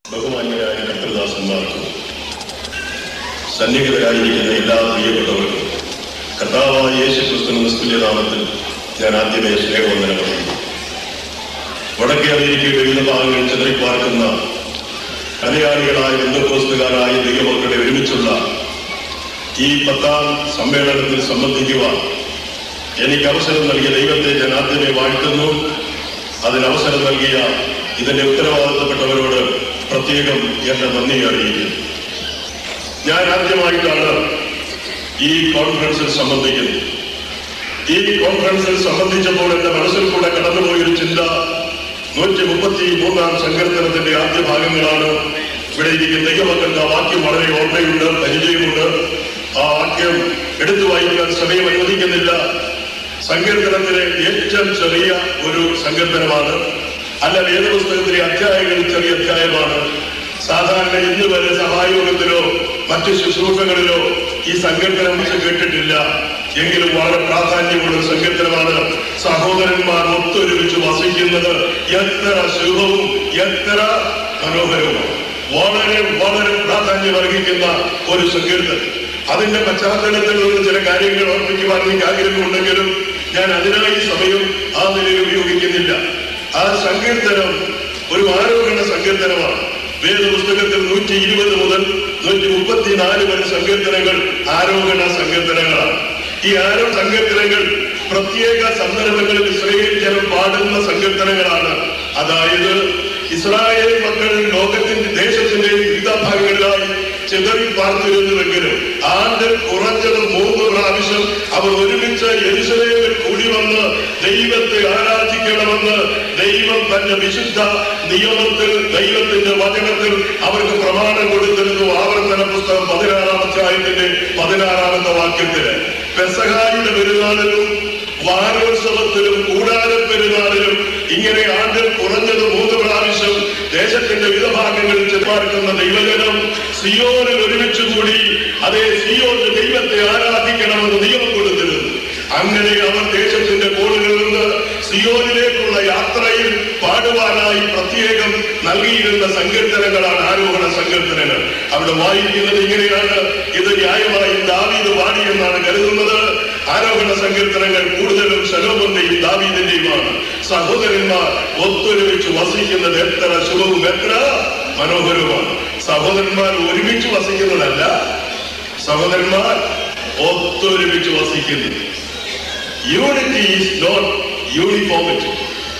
ബഹുമാന്യരായ കർത്തൃദാസന്മാർക്കും സന്നിഹിതരായിരിക്കുന്ന എല്ലാ പ്രിയപ്പെട്ടവർക്കും കർത്താവായ യേശു ക്രിസ്തുവിന്റെ തുല്യനാമത്തിൽ ഞാൻ ആദ്യമേ സ്നേഹവന്ദനം പറയുന്നു വടക്കേ അമേരിക്കയുടെ വിവിധ ഭാഗങ്ങളിൽ ചിതറിപ്പാർക്കുന്ന കലയാളികളായ ബന്ധുക്കോസ്തുകാരായ ദൈവമക്കളുടെ ഒരുമിച്ചുള്ള ഈ പത്താം സമ്മേളനത്തിൽ സംബന്ധിക്കുവാൻ എനിക്ക് അവസരം നൽകിയ ദൈവത്തെ ഞാൻ ആദ്യമേ വാഴ്ത്തുന്നു അതിന് അവസരം നൽകിയ ഇതിന്റെ ഉത്തരവാദിത്തപ്പെട്ടവരോട് പ്രത്യേകം എന്റെ നന്ദി അറിയിക്കുന്നു ഞാൻ ആദ്യമായിട്ടാണ് ഈ കോൺഫറൻസിൽ സംബന്ധിക്കുന്നത് ഈ കോൺഫറൻസിൽ സംബന്ധിച്ചപ്പോൾ എന്റെ മനസ്സിൽ കൂടെ കടന്നുപോയൊരു ചിന്ത നൂറ്റി മുപ്പത്തി മൂന്നാം സങ്കീർത്തനത്തിന്റെ ആദ്യ ഭാഗങ്ങളാണ് ഇവിടെ ഇരിക്കുന്ന ദൈവമക്കൾക്ക് ആ വാക്യം വളരെ ഓർമ്മയുണ്ട് പരിചയമുണ്ട് ആ വാക്യം എടുത്തു വായിക്കാൻ സമയം അനുവദിക്കുന്നില്ല സങ്കീർത്തനത്തിലെ ഏറ്റവും ചെറിയ ഒരു സങ്കീർത്തനമാണ് അല്ല വേദപുസ്തകത്തിലെ അധ്യായങ്ങൾ ചെറിയ അധ്യായമാണ് സാധാരണ ഇന്ന് വരെ സഹായോഗത്തിലോ മറ്റു ശുശ്രൂഷകളിലോ ഈ സങ്കീർത്തനം വെച്ച് കേട്ടിട്ടില്ല എങ്കിലും വളരെ പ്രാധാന്യമുള്ള ഒരു സങ്കീർത്തനമാണ് സഹോദരന്മാർ ഒത്തൊരുമിച്ച് വസിക്കുന്നത് എത്ര ശുഭവും എത്ര മനോഹരവും വളരെ വളരെ പ്രാധാന്യം അർഹിക്കുന്ന ഒരു സങ്കീർത്തനം അതിന്റെ പശ്ചാത്തലത്തിൽ നിന്ന് ചില കാര്യങ്ങൾ ഓർമ്മിക്കുവാൻ എനിക്ക് ആഗ്രഹമുണ്ടെങ്കിലും ഞാൻ അതിനായി സമയം ആ നിലയിൽ ഉപയോഗിക്കുന്നില്ല ആ സങ്കീർത്തനം ഒരു ആരോഹണ സങ്കീർത്തനമാണ് വേദപുസ്തകത്തിൽ നൂറ്റി ഇരുപത് മുതൽ നൂറ്റി മുപ്പത്തിനാല് വരെ സങ്കീർത്തനങ്ങൾ ആരോഹണ സങ്കീർത്തനങ്ങളാണ് ഈ ആരോ സങ്കീർത്തനങ്ങൾ പ്രത്യേക സന്ദർഭങ്ങളിൽ ഇസ്രയേൽ ജനം പാടുന്ന സങ്കീർത്തനങ്ങളാണ് അതായത് ഇസ്രായേൽ മക്കൾ ലോകത്തിന്റെ ദേശത്തിന്റെ വിവിധ ഭാഗങ്ങളിലായി ചിതറി പാർത്തിരുന്നുവെങ്കിലും ആണ്ടിൽ കുറഞ്ഞത് മൂന്ന് പ്രാവശ്യം അവർ ഒരുമിച്ച് യെരുസലേമിൽ കൂടി വന്ന് ദൈവത്തെ ആരാധിക്കണമെന്ന് ദൈവം തന്റെ വിശുദ്ധ നിയമത്തിൽ ദൈവത്തിന്റെ വചനത്തിൽ അവർക്ക് പ്രമാണം കൊടുത്തിരുന്നു ആവർത്തന പുസ്തകം പതിനാറാം അധ്യായത്തിന്റെ പതിനാറാമത്തെ വാക്യത്തില് പെസഹായുടെ പെരുന്നാളിലും വാരോത്സവത്തിലും കൂടാര പെരുന്നാളിലും ഇങ്ങനെ ആണ്ടിൽ കുറഞ്ഞത് മൂന്ന് പ്രാവശ്യം ദേശത്തിന്റെ വിവിധ ഭാഗങ്ങളിൽ ചെപ്പാർക്കുന്ന ദൈവജനം സിയോനിൽ ഒരുമിച്ച് കൂടി അതേ സിയോന്റെ ദൈവത്തെ ആരാധിക്കണമെന്ന് നിയമം കൊടുത്തിരുന്നു അങ്ങനെ അവർ ദേശത്തിന്റെ കോണുകളിൽ നിന്ന് സിയോനിലേക്കുള്ള യാത്രയിൽ പാടുവാനായി പ്രത്യേകം നൽകിയിരുന്ന സങ്കീർത്തനങ്ങളാണ് ആരോഹണ സങ്കീർത്തനങ്ങൾ അവിടെ വായിക്കുന്നത് ഇങ്ങനെയാണ് ഇത് ന്യായമായും ദാവീദ് പാടി എന്നാണ് കരുതുന്നത് ആരോഹണ സങ്കീർത്തനങ്ങൾ കൂടുതലും ശലോമന്റെയും ദാവീദിന്റെയുമാണ് സഹോദരന്മാർ ഒത്തൊരുമിച്ച് വസിക്കുന്നത് എത്ര ശുഭവും എത്ര മനോഹരവുമാണ് സഹോദരന്മാർ ഒരുമിച്ച് വസിക്കുന്നതല്ല സഹോദരന്മാർ ഒത്തൊരുമിച്ച് വസിക്കുന്നത് യൂണിറ്റി ഈസ് നോട്ട് യൂണിഫോമിറ്റി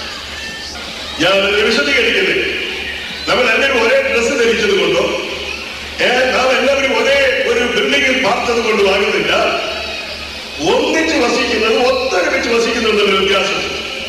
ഞാൻ അതിനെ വിശദീകരിക്കുന്നത് നമ്മൾ എല്ലാവരും ഒരേ ഡ്രസ്സ് ധരിച്ചത് കൊണ്ടോ ഏ നാം എല്ലാവരും ഒരേ ഒരു ബിൽഡിങ്ങിൽ പാർത്തത് കൊണ്ടും ആകുന്നില്ല ഒന്നിച്ച് വസിക്കുന്നത് ഒത്തൊരുമിച്ച് വസിക്കുന്നത് എന്നുള്ള വ്യത്യാസം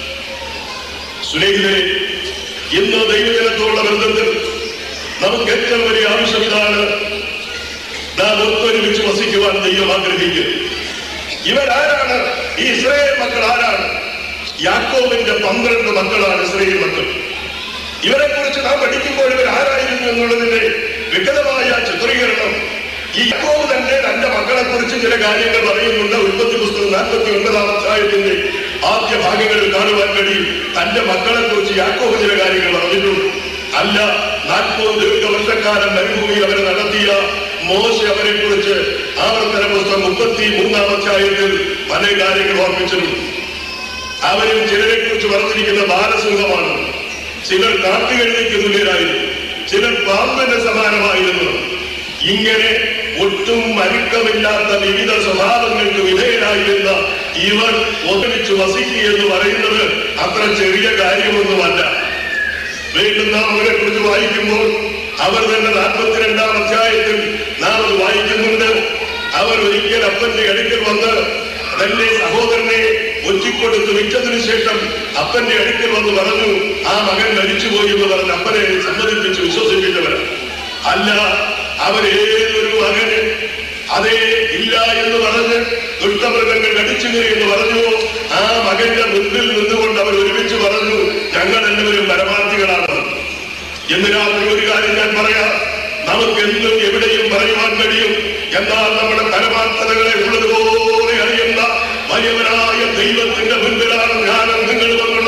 സ്നേഹിതരെ ഇന്ന് ദൈവജനത്തോടുള്ള ബന്ധത്തിൽ നമുക്ക് ഏറ്റവും വലിയ ആവശ്യം ഇതാണ് നാം ഒത്തൊരുമിച്ച് വസിക്കുവാൻ ദൈവം ആഗ്രഹിക്കുന്നു ഇവരാരാണ് ഈ ഇസ്രയേൽ മക്കൾ ആരാണ് യാക്കോബിന്റെ പന്ത്രണ്ട് മക്കളാണ് ഇസ്രയേൽ മക്കൾ ഇവരെ കുറിച്ച് നാം പഠിക്കുമ്പോൾ ഇവർ ആരായിരുന്നു എന്നുള്ളതിന്റെ വ്യക്തമായ ചിത്രീകരണം ഈ യാക്കോബ് തന്നെ തന്റെ മക്കളെ കുറിച്ച് ചില കാര്യങ്ങൾ പറയുന്നുണ്ട് ഉൽപ്പത്തി പുസ്തകം നാൽപ്പത്തി ഒൻപതാം അധ്യായത്തിന്റെ ആദ്യ ഭാഗങ്ങളിൽ കാണുവാൻ കഴിയും തന്റെ മക്കളെ കുറിച്ച് യാക്കോബ് ചില കാര്യങ്ങൾ പറഞ്ഞിട്ടുണ്ട് അല്ല നാൽപ്പത് ദീർഘവർഷക്കാലം മരുഭൂമിയിൽ അവരെ നടത്തിയ മോശ അവരെ കുറിച്ച് ആവർത്തന പുസ്തകം മുപ്പത്തി മൂന്നാം അധ്യായത്തിൽ പല കാര്യങ്ങൾ ഓർമ്മിച്ചിട്ടുണ്ട് അവരിൽ ചിലരെ കുറിച്ച് പറഞ്ഞിരിക്കുന്ന ബാലസിംഹമാണ് ചിലർ കാട്ടുകഴുതിക്ക് തുല്യരായിരുന്നു ചിലർ പാമ്പിന് സമാനമായിരുന്നു ഇങ്ങനെ ഒട്ടും മരുക്കമില്ലാത്ത വിവിധ സ്വഭാവങ്ങൾക്ക് വിധേയരായിരുന്ന ഇവർ ഒന്നിച്ച് വസിക്കുക എന്ന് പറയുന്നത് അത്ര ചെറിയ കാര്യമൊന്നുമല്ല വീണ്ടും നാം അവരെ കുറിച്ച് വായിക്കുമ്പോൾ അവർ തന്നെ നാൽപ്പത്തിരണ്ടാം അധ്യായത്തിൽ നാം അത് വായിക്കുന്നുണ്ട് അവർ ഒരിക്കൽ അപ്പന്റെ അടുക്കൽ വന്ന് തന്റെ സഹോദരനെ ഒറ്റിക്കൊടുത്ത് വിറ്റതിനു ശേഷം അപ്പന്റെ അടുക്കൽ വന്ന് പറഞ്ഞു ആ മകൻ മരിച്ചുപോയി എന്ന് പറഞ്ഞ് അപ്പനെ സമ്മതിപ്പിച്ച് വിശ്വസിപ്പിച്ചവരാണ് അല്ല അവരേതൊരു മകന് അതേ ഇല്ല എന്ന് പറഞ്ഞ് ദുഷ്ടമൃഗങ്ങൾ കടിച്ചു എന്ന് പറഞ്ഞു ആ മകന്റെ മുൻപിൽ നിന്നുകൊണ്ട് അവർ ഒരുമിച്ച് പറഞ്ഞു ഞങ്ങൾ എല്ലാവരും പരമാർത്ഥികളാണ് എന്ന് രാത്രി ഒരു കാര്യം ഞാൻ പറയാം നമുക്ക് എന്തും എവിടെയും പറയുവാൻ കഴിയും എന്നാൽ നമ്മുടെ പരമാർത്ഥതകളെ ഉള്ളതുപോലെ അറിയുന്ന വലിയവനായ ദൈവത്തിന്റെ മുൻപിലാണ് ജ്ഞാനം നിങ്ങളുമെന്നുള്ള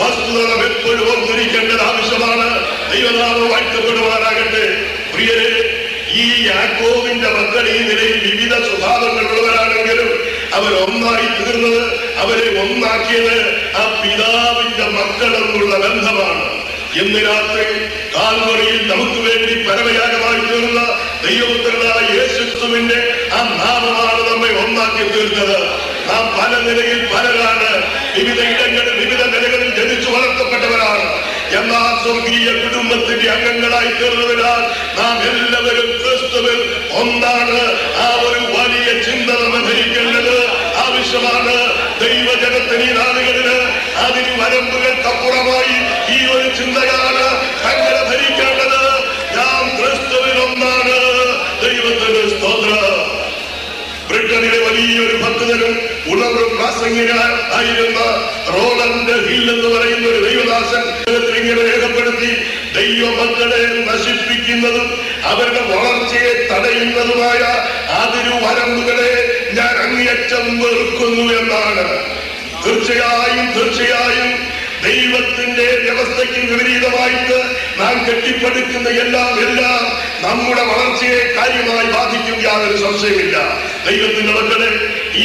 വസ്തുത നാം എപ്പോഴും ഓർത്തിരിക്കേണ്ടത് ആവശ്യമാണ് ദൈവനാമം വാഴ്ത്തപ്പെടുവാനാകട്ടെ പ്രിയരെ ഈ യാക്കോവിന്റെ മക്കൾ ഈ നിലയിൽ വിവിധ സ്വഭാവങ്ങളുള്ളവരാണെങ്കിലും അവർ ഒന്നായി തീർന്നത് അവരെ ഒന്നാക്കിയത് ആ പിതാവിന്റെ മക്കൾ എന്നുള്ള ബന്ധമാണ് ഇന്ന് രാത്രി കാൽവറിയിൽ നമുക്ക് വേണ്ടി പരമയാഗമായി തീർന്ന ദൈവപുത്രനായ യേശുക്രിസ്തുവിന്റെ ആ നാമമാണ് നമ്മെ ഒന്നാക്കി തീർത്തത് നാം പല നിലയിൽ പലരാണ് വിവിധ ഇടങ്ങളിൽ വിവിധ നിലകളിൽ ജനിച്ചു വളർത്തപ്പെട്ടവരാണ് എന്നാൽ സ്വർഗീയ കുടുംബത്തിന്റെ അംഗങ്ങളായി തീർന്നതിനാൽ നാം എല്ലാവരും ക്രിസ്തുവിൽ ഒന്നാണ് ആ ഒരു വലിയ ചിന്ത നമ്മൾ ധരിക്കേണ്ടത് ആവശ്യമാണ് ദൈവജനത്തിന് ഈ നാളുകളില് അതിന് വരമ്പുകൾക്കപ്പുറമായി ഈ ഒരു ചിന്തയാണ് അങ്ങനെ ധരിക്കേണ്ടത് നാം ക്രിസ്തുവിൽ ഒന്നാണ് ദൈവത്തിന് സ്തോത്രം ബ്രിട്ടനിലെ വലിയൊരു ഭക്തനും ഉണർവ് പ്രാസംഗികനായിരുന്ന റോളണ്ട് ഹിൽ എന്ന് പറയുന്ന ഒരു ദൈവദാസൻ അദ്ദേഹത്തിന് ഇങ്ങനെ രേഖപ്പെടുത്തി ദൈവമക്കളെ നശിപ്പിക്കുന്നതും അവരുടെ വളർച്ചയെ തടയുന്നതുമായ അതിരു വരമ്പുകളെ ഞാൻ അങ്ങേയറ്റം വെറുക്കുന്നു എന്നാണ് തീർച്ചയായും തീർച്ചയായും ദൈവത്തിന്റെ വ്യവസ്ഥയ്ക്ക് വിപരീതമായിട്ട് നാം കെട്ടിപ്പടുക്കുന്ന എല്ലാം എല്ലാം നമ്മുടെ വളർച്ചയെ കാര്യമായി ബാധിക്കും യാതൊരു സംശയമില്ല ദൈവത്തിന്റെ മക്കളെ ഈ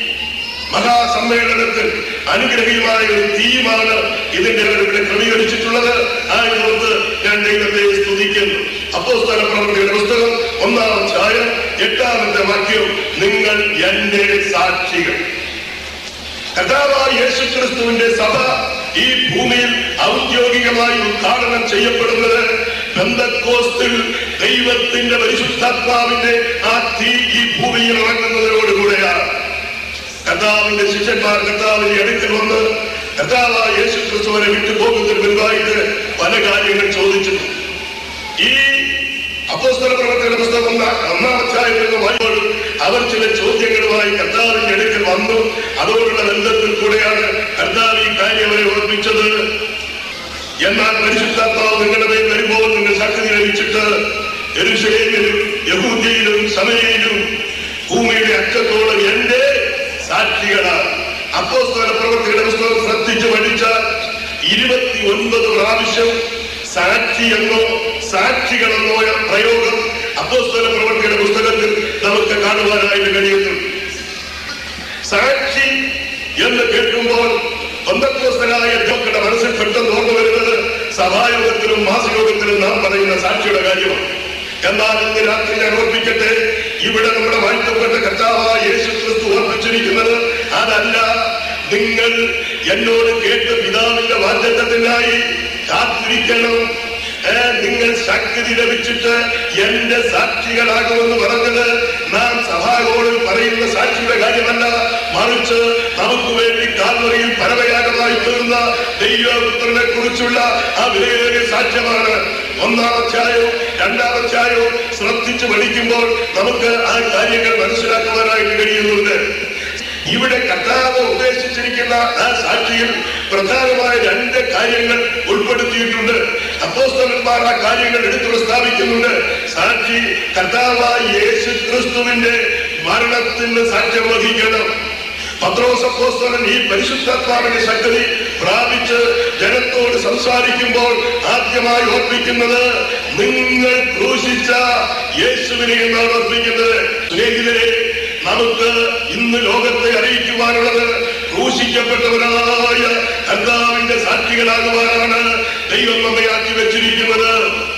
മഹാസമ്മേളനത്തിൽ അനുഗ്രഹീയമായ ഒരു തീമാണ് ഇതിന്റെ ഇവിടെ ക്രമീകരിച്ചിട്ടുള്ളത് ആ ലോകത്ത് ഞാൻ ദൈവത്തെ സ്തുതിക്കുന്നു അപ്പോസ്തല പ്രവർത്തിയുടെ പുസ്തകം ഒന്നാം അധ്യായം എട്ടാമത്തെ വാക്യം നിങ്ങൾ എന്റെ സാക്ഷികൾ കർത്താവായ യേശുക്രിസ്തുവിന്റെ സഭ ഈ ഭൂമിയിൽ ഔദ്യോഗികമായി ഉദ്ഘാടനം ചെയ്യപ്പെടുന്നത് ബന്ധക്കോസ്തിൽ ദൈവത്തിന്റെ പരിശുദ്ധാത്മാവിന്റെ ആ തീ ഈ ഭൂമിയിൽ ഇറങ്ങുന്നതിനോടുകൂടെയാണ് കർത്താവിന്റെ ശിഷ്യന്മാർ കർത്താവിന്റെ അടുക്കൽ വന്ന് കർത്താവായ യേശു ക്രിസ്തുവിനെ വിട്ടു പോകുന്നതിന് മുൻപായിട്ട് പല കാര്യങ്ങൾ ചോദിച്ചിട്ടുണ്ട് ഈ അപ്പോസ്തല പ്രവർത്തന പുസ്തകം ഒന്നാം ഒന്നാം അധ്യായത്തിൽ നിന്ന് വരുമ്പോൾ അവർ ചില ചോദ്യങ്ങളുമായി കർത്താവിന്റെ അടുക്കൽ വന്നു അതോടുള്ള ബന്ധത്തിൽ കൂടെയാണ് കർത്താവ് ഈ കാര്യം അവരെ ഓർമ്മിച്ചത് എന്നാൽ പരിശുദ്ധാത്മാവ് നിങ്ങളുടെ മേൽ വരുമ്പോൾ നിങ്ങൾ ശക്തി ലഭിച്ചിട്ട് എരുശലേമിലും യഹൂദിയിലും സമയയിലും ഭൂമിയുടെ അറ്റത്തോളം എന്റെ സാക്ഷികളാണ് അപ്പോസ്തല പ്രവർത്തിയുടെ പുസ്തകം ശ്രദ്ധിച്ചു പഠിച്ചാൽ ഇരുപത്തി ഒൻപത് പ്രാവശ്യം സാക്ഷി എന്നോ സാക്ഷികളെന്നോ എന്ന പ്രയോഗം അപ്പോസ്തല പ്രവർത്തിയുടെ പുസ്തകത്തിൽ നമുക്ക് കാണുവാനായിട്ട് കഴിയുന്നുണ്ട് സാക്ഷി എന്ന് കേൾക്കുമ്പോൾ ബന്ധക്കോസ്തനായ ജോക്കളുടെ മനസ്സിൽ പെട്ടെന്ന് ഓർമ്മ വരുന്നത് സഭായോഗത്തിലും മാസയോഗത്തിലും നാം പറയുന്ന സാക്ഷിയുടെ കാര്യമാണ് എന്നാൽ ഇന്ന് രാത്രി ഞാൻ ഓർപ്പിക്കട്ടെ ഇവിടെ നമ്മുടെ വാഴ്ത്തപ്പെട്ട കർത്താവായ യേശു ക്രിസ്തു ഓർപ്പിച്ചിരിക്കുന്നത് അതല്ല നിങ്ങൾ എന്നോട് കേട്ട പിതാവിന്റെ വാഗ്ദത്തത്തിനായി കാത്തിരിക്കണം ഏ, നിങ്ങൾ ശക്തി ലഭിച്ചിട്ട് എന്റെ സാക്ഷികളാകുമെന്ന് പറഞ്ഞത് നാം സഭാഗോളിൽ പറയുന്ന സാക്ഷിയുടെ കാര്യമല്ല മറിച്ച് നമുക്ക് വേണ്ടി കാൽവറിയിൽ പരമയാഗമായി തീർന്ന ദൈവപുത്രനെ കുറിച്ചുള്ള ആ വിലയേറിയ സാക്ഷ്യമാണ് ഒന്നാം അധ്യായവും രണ്ടാം അധ്യായവും ശ്രദ്ധിച്ചു പഠിക്കുമ്പോൾ നമുക്ക് ആ കാര്യങ്ങൾ മനസ്സിലാക്കുവാനായിട്ട് കഴിയുന്നുണ്ട് ഇവിടെ കർത്താവ് ഉദ്ദേശിച്ചിരിക്കുന്ന ആ സാക്ഷിയിൽ പ്രധാനമായ രണ്ട് കാര്യങ്ങൾ ഉൾപ്പെടുത്തിയിട്ടുണ്ട് അപ്പോസ്തലന്മാർ ആ കാര്യങ്ങൾ എടുത്തു പ്രസ്താവിക്കുന്നുണ്ട് സാക്ഷി കർത്താവായ യേശു ക്രിസ്തുവിന്റെ മരണത്തിന് സാക്ഷ്യം വഹിക്കണം പത്രോസ് അപ്പോസ്തലൻ ഈ പരിശുദ്ധാത്മാവിന്റെ ശക്തി പ്രാപിച്ച് ജനത്തോട് സംസാരിക്കുമ്പോൾ ആദ്യമായി ഓർപ്പിക്കുന്നത് നിങ്ങൾ ക്രൂശിച്ച യേശുവിനെ എന്നാണ് ഓർപ്പിക്കുന്നത് സ്നേഹിതരെ നമുക്ക് ഇന്ന് ലോകത്തെ അറിയിക്കുവാനുള്ളത് ക്രൂശിക്കപ്പെട്ടവരായ കർത്താവിന്റെ സാക്ഷികളാകുവാനാണ് ദൈവം നമ്മെ ആക്കി വെച്ചിരിക്കുന്നത്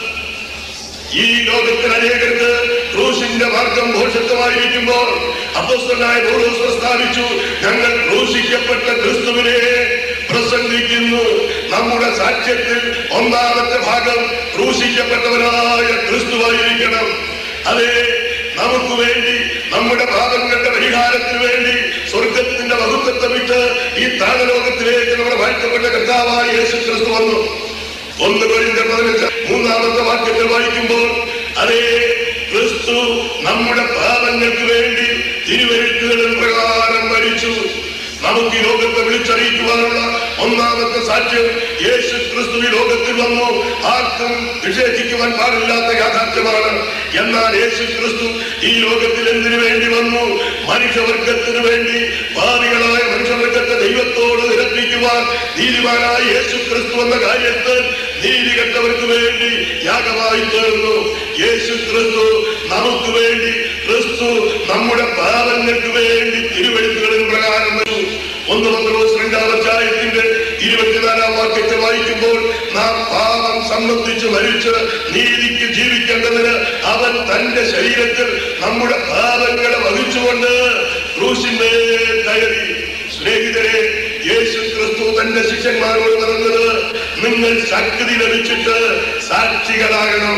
ഈ ലോകത്തിൽ അനേകർക്ക് ക്രൂശിന്റെ മാർഗം ഭോഷത്വമായിരിക്കുമ്പോൾ അപ്പോസ്തലനായ പൗലോസ് പ്രസ്താവിച്ചു ഞങ്ങൾ ക്രൂശിക്കപ്പെട്ട ക്രിസ്തുവിനെ പ്രസംഗിക്കുന്നു നമ്മുടെ സാക്ഷ്യത്തിൽ ഒന്നാമത്തെ ഭാഗം ക്രൂശിക്കപ്പെട്ടവനായ ക്രിസ്തുവായിരിക്കണം അതെ നമുക്ക് വേണ്ടി നമ്മുടെ പാപങ്ങളുടെ പരിഹാരത്തിന് വേണ്ടി സ്വർഗത്തിന്റെ വകുപ്പത്തെ വിട്ട് ഈ താഴലോകത്തിലേക്ക് നമ്മുടെ വാഴ്ത്തപ്പെട്ട കർത്താവായ യേശു ക്രിസ്തു വന്നു ഒന്ന് കൊരിന്ത്യർ പതിനഞ്ച് മൂന്നാമത്തെ വാക്യത്തിൽ വായിക്കുമ്പോൾ അതേ ക്രിസ്തു നമ്മുടെ പാപങ്ങൾക്ക് വേണ്ടി തിരുവരുത്തുകളിൽ പ്രകാരം മരിച്ചു നമുക്ക് ഈ ലോകത്തെ വിളിച്ചറിയിക്കുവാനുള്ള ഒന്നാമത്തെ സാക്ഷ്യം യേശു ക്രിസ്തു ഈ ലോകത്തിൽ വന്നു ആർക്കും വിശേഷിക്കുവാൻ പാടില്ലാത്ത യാഥാർത്ഥ്യമാണ് എന്നാൽ യേശു ക്രിസ്തു ഈ ലോകത്തിൽ എന്തിനു വേണ്ടി വന്നു മനുഷ്യവർഗത്തിന് വേണ്ടി പാപികളായ മനുഷ്യവർഗത്തെ ദൈവത്തോട് നിരപ്പിക്കുവാൻ നീതിമാനായ യേശു ക്രിസ്തു എന്ന കാര്യത്തിൽ നീതി കെട്ടവർക്ക് വേണ്ടി യാഗമായി തീർന്നു യേശു ക്രിസ്തു നമുക്ക് വേണ്ടി ക്രിസ്തു നമ്മുടെ പാപങ്ങൾക്ക് വേണ്ടി തിരുവെഴുത്തുകളിൽ പ്രകാരം വന്നു ഒന്ന് പത്രോസ് രണ്ടാം അധ്യായത്തിന്റെ ഇരുപത്തിനാലാം വാക്യത്തെ വായിക്കുമ്പോൾ നാം പാപം സംബന്ധിച്ച് മരിച്ച് നീതിക്ക് ജീവിക്കേണ്ടതിന് അവൻ തന്റെ ശരീരത്തിൽ നമ്മുടെ പാപങ്ങളെ വഹിച്ചുകൊണ്ട് ക്രൂശിന്മേൽ കയറി സ്നേഹിതരെ യേശു ക്രിസ്തു തന്റെ ശിഷ്യന്മാരോട് പറഞ്ഞത് നിങ്ങൾ ശക്തി ലഭിച്ചിട്ട് സാക്ഷികളാകണം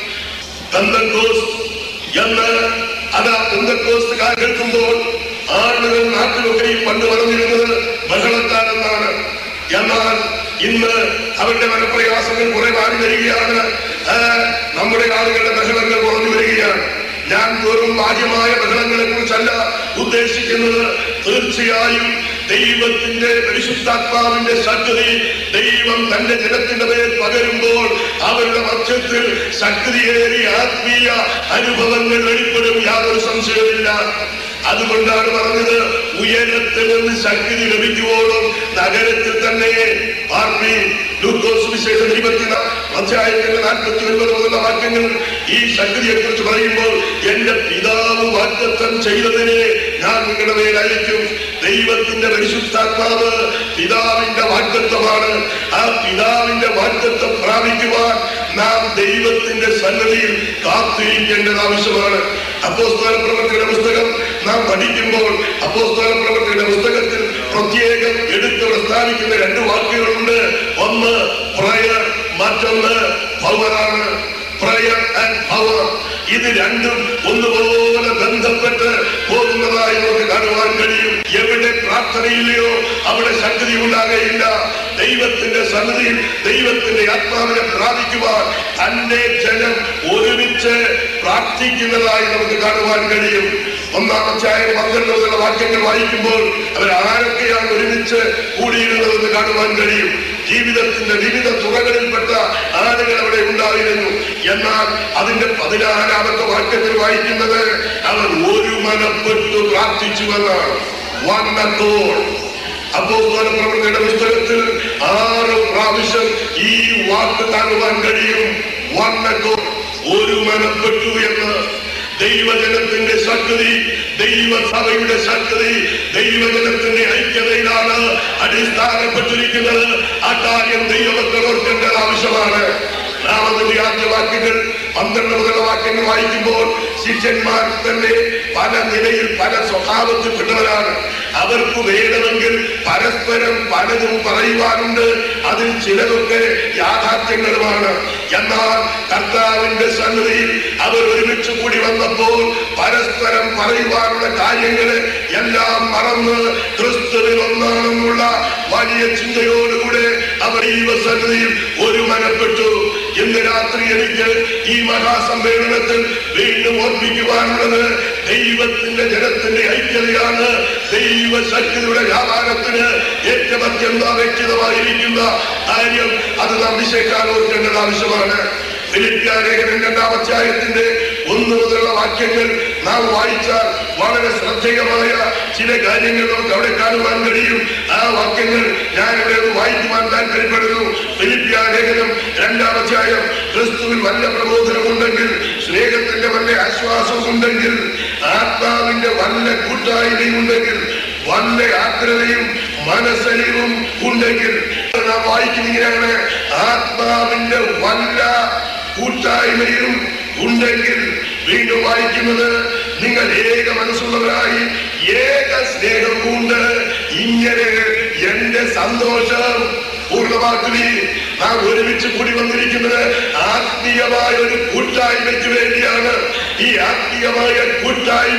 പെന്തക്കോസ് എന്ന് അതാ പെന്തക്കോസ് കേൾക്കുമ്പോൾ ആളുകൾ നാട്ടിലൊക്കെയും പണ്ട് പറഞ്ഞിരുന്നത് ബഹളക്കാരെന്നാണ് എന്നാൽ ഇന്ന് അവരുടെ മനപ്രയാസങ്ങൾ കുറെ മാറി വരികയാണ് ആ, നമ്മുടെ ആളുകളുടെ ബഹളങ്ങൾ കുറഞ്ഞു വരികയാണ് ഞാൻ വെറും ബാഹ്യമായ ബഹളങ്ങളെ കുറിച്ചല്ല ഉദ്ദേശിക്കുന്നത് തീർച്ചയായും ദൈവത്തിന്റെ പരിശുദ്ധാത്മാവിന്റെ ശക്തി ദൈവം തന്റെ ജനത്തിന്റെ മേൽ പകരുമ്പോൾ അവരുടെ മധ്യത്തിൽ ശക്തിയേറിയ ആത്മീയ അനുഭവങ്ങൾ വെളിപ്പെടും യാതൊരു സംശയവുമില്ല അതുകൊണ്ടാണ് പറഞ്ഞത് ഉയരത്തിൽ നിന്ന് ശക്തി ലഭിക്കുവോളും നഗരത്തിൽ തന്നെ പാർട്ടി ലൂക്കോസ് വിശേഷം ഇരുപത്തി അധ്യായത്തിന്റെ നാൽപ്പത്തി ഒൻപത് മുതലുള്ള വാക്യങ്ങൾ ഈ ശക്തിയെ കുറിച്ച് പറയുമ്പോൾ എന്റെ പിതാവ് വാഗ്ദത്തം ചെയ്തതിനെ ഞാൻ നിങ്ങളുടെ മേൽ അയക്കും ദൈവത്തിന്റെ പരിശുദ്ധാത്മാവ് പിതാവിന്റെ വാഗ്ദത്വമാണ് ആ പിതാവിന്റെ വാഗ്ദത്വം പ്രാപിക്കുവാൻ നാം ദൈവത്തിന്റെ സന്നദ്ധിയിൽ കാത്തിരിക്കേണ്ടത് ആവശ്യമാണ് അപ്പോസ്തല പ്രവൃത്തിയുടെ പുസ്തകം നാം പഠിക്കുമ്പോൾ അപ്പോസ്തല പ്രവൃത്തിയുടെ പുസ്തകത്തിൽ പ്രത്യേകം എടുത്ത് പ്രസ്താവിക്കുന്ന രണ്ട് വാക്കുകളുണ്ട് ഒന്ന് പ്രയർ മറ്റൊന്ന് പവറാണ് പ്രയർ ആൻഡ് പവർ ഇത് രണ്ടും ഒന്നുപോലെ ബന്ധപ്പെട്ട് പോകുന്നതായി നമുക്ക് കാണുവാൻ കഴിയും എവിടെ പ്രാർത്ഥനയില്ലയോ അവിടെ ശക്തി ഉണ്ടാകുകയില്ല ദൈവത്തിന്റെ സന്നിധിയിൽ ദൈവത്തിന്റെ ആത്മാവിനെ പ്രാപിക്കുവാൻ തന്റെ ജനം ഒരുമിച്ച് പ്രാർത്ഥിക്കുന്നതായി നമുക്ക് കാണുവാൻ കഴിയും ഒന്നാം അധ്യായം പന്ത്രണ്ട് മുതലുള്ള വാക്യങ്ങൾ വായിക്കുമ്പോൾ അവർ ആരൊക്കെയാണ് ഒരുമിച്ച് കൂടിയിരുന്നതെന്ന് കാണുവാൻ കഴിയും ജീവിതത്തിന്റെ വിവിധ തുറകളിൽപ്പെട്ട ആളുകൾ അവിടെ ഉണ്ടായിരുന്നു എന്നാൽ അതിന്റെ പതിനാലാമത്തെ വാക്യത്തിൽ വായിക്കുന്നത് അവർ ഒരു മനപ്പെട്ടു പ്രാർത്ഥിച്ചുവെന്നാണ് വൺ accord. അപ്പോസ്തല പ്രവൃത്തിയുടെ പുസ്തകത്തിൽ ആറ് പ്രാവശ്യം ഈ വാക്ക് കാണുവാൻ കഴിയും വൺ accord. ഒരു മനപ്പെട്ടു എന്ന് ദൈവജനത്തിന്റെ ശക്തി ദൈവസഭയുടെ ശക്തി ദൈവജനത്തിന്റെ ഐക്യതയിലാണ് അടിസ്ഥാനപ്പെട്ടിരിക്കുന്നത് ആ കാര്യം ദൈവമക്കൾ ഓർക്കേണ്ടത് ആവശ്യമാണ് നാമതിന്റെ ആദ്യ വാക്യങ്ങൾ പന്ത്രണ്ട് മുതലുള്ള വാക്യങ്ങൾ വായിക്കുമ്പോൾ ശിഷ്യന്മാർ തന്നെ പല നിലയിൽ പല സ്വഭാവത്തിൽപ്പെട്ടവരാണ് അവർക്ക് വേണമെങ്കിൽ പരസ്പരം പലതും പറയുവാനുണ്ട് അതിൽ ചിലതൊക്കെ യാഥാർത്ഥ്യങ്ങളുമാണ് എന്നാൽ കർത്താവിന്റെ സന്നിധിയിൽ അവർ ഒരുമിച്ച് കൂടി വന്നപ്പോൾ പരസ്പരം പറയുവാനുള്ള കാര്യങ്ങള് എല്ലാം മറന്ന് ക്രിസ്തുവിൽ ഒന്നാണെന്നുള്ള വലിയ ചിന്തയോടുകൂടെ അവർ ഈ സന്നിധിയിൽ ഒരു മനപ്പെട്ടു ഇന്ന് രാത്രി എനിക്ക് ഈ മഹാസമ്മേളനത്തിൽ വീണ്ടും ഓർപ്പിക്കുവാനുള്ളത് ദൈവത്തിന്റെ ജനത്തിന്റെ ഐക്യതയാണ് ദൈവശക്തിയുടെ വ്യാപാരത്തിന് ഏറ്റവും അത്യന്താപേക്ഷിതമായിരിക്കുന്ന കാര്യം അത് നാം വിശേഷാൽ ഓർക്കേണ്ടത് ആവശ്യമാണ് ഫിലിപ്പിയാലേഖനം രണ്ടാം അധ്യായത്തിന്റെ ഒന്ന് മുതലുള്ള വാക്യങ്ങൾ നാം വായിച്ചാൽ വളരെ ശ്രദ്ധേയമായ ചില കാര്യങ്ങൾ നമുക്ക് അവിടെ കാണുവാൻ കഴിയും ആ വാക്യങ്ങൾ ഞാൻ ഇവിടെ ഒന്ന് വായിക്കുവാൻ താല്പര്യപ്പെടുന്നു ഫിലിപ്പിയാലേഖനം രണ്ടാം അധ്യായം ക്രിസ്തുവിൽ വല്ല പ്രബോധനമുണ്ടെങ്കിൽ സ്നേഹത്തിന്റെ വല്ല ആശ്വാസമുണ്ടെങ്കിൽ ആത്മാവിന്റെ വല്ല കൂട്ടായ്മയുണ്ടെങ്കിൽ വല്ല ആഗ്രതയും മനസ്സലിവും ഉണ്ടെങ്കിൽ നാം വായിക്കുന്ന ഇങ്ങനെയാണ് ആത്മാവിന്റെ വല്ല കൂട്ടായ്മയും ഉണ്ടെങ്കിൽ വീണ്ടും വായിക്കുന്നത് നിങ്ങൾ ഏക മനസ്സുള്ളവരായി ഏക സ്നേഹം കൊണ്ട് ഇങ്ങനെ എന്റെ സന്തോഷം പൂർണ്ണമാക്കുവി നാം ഒരുമിച്ച് കൂടി വന്നിരിക്കുന്നത് ആത്മീയമായ ഒരു കൂട്ടായ്മയ്ക്ക് വേണ്ടിയാണ് ഈ ആത്മീയമായ കൂട്ടായ്മ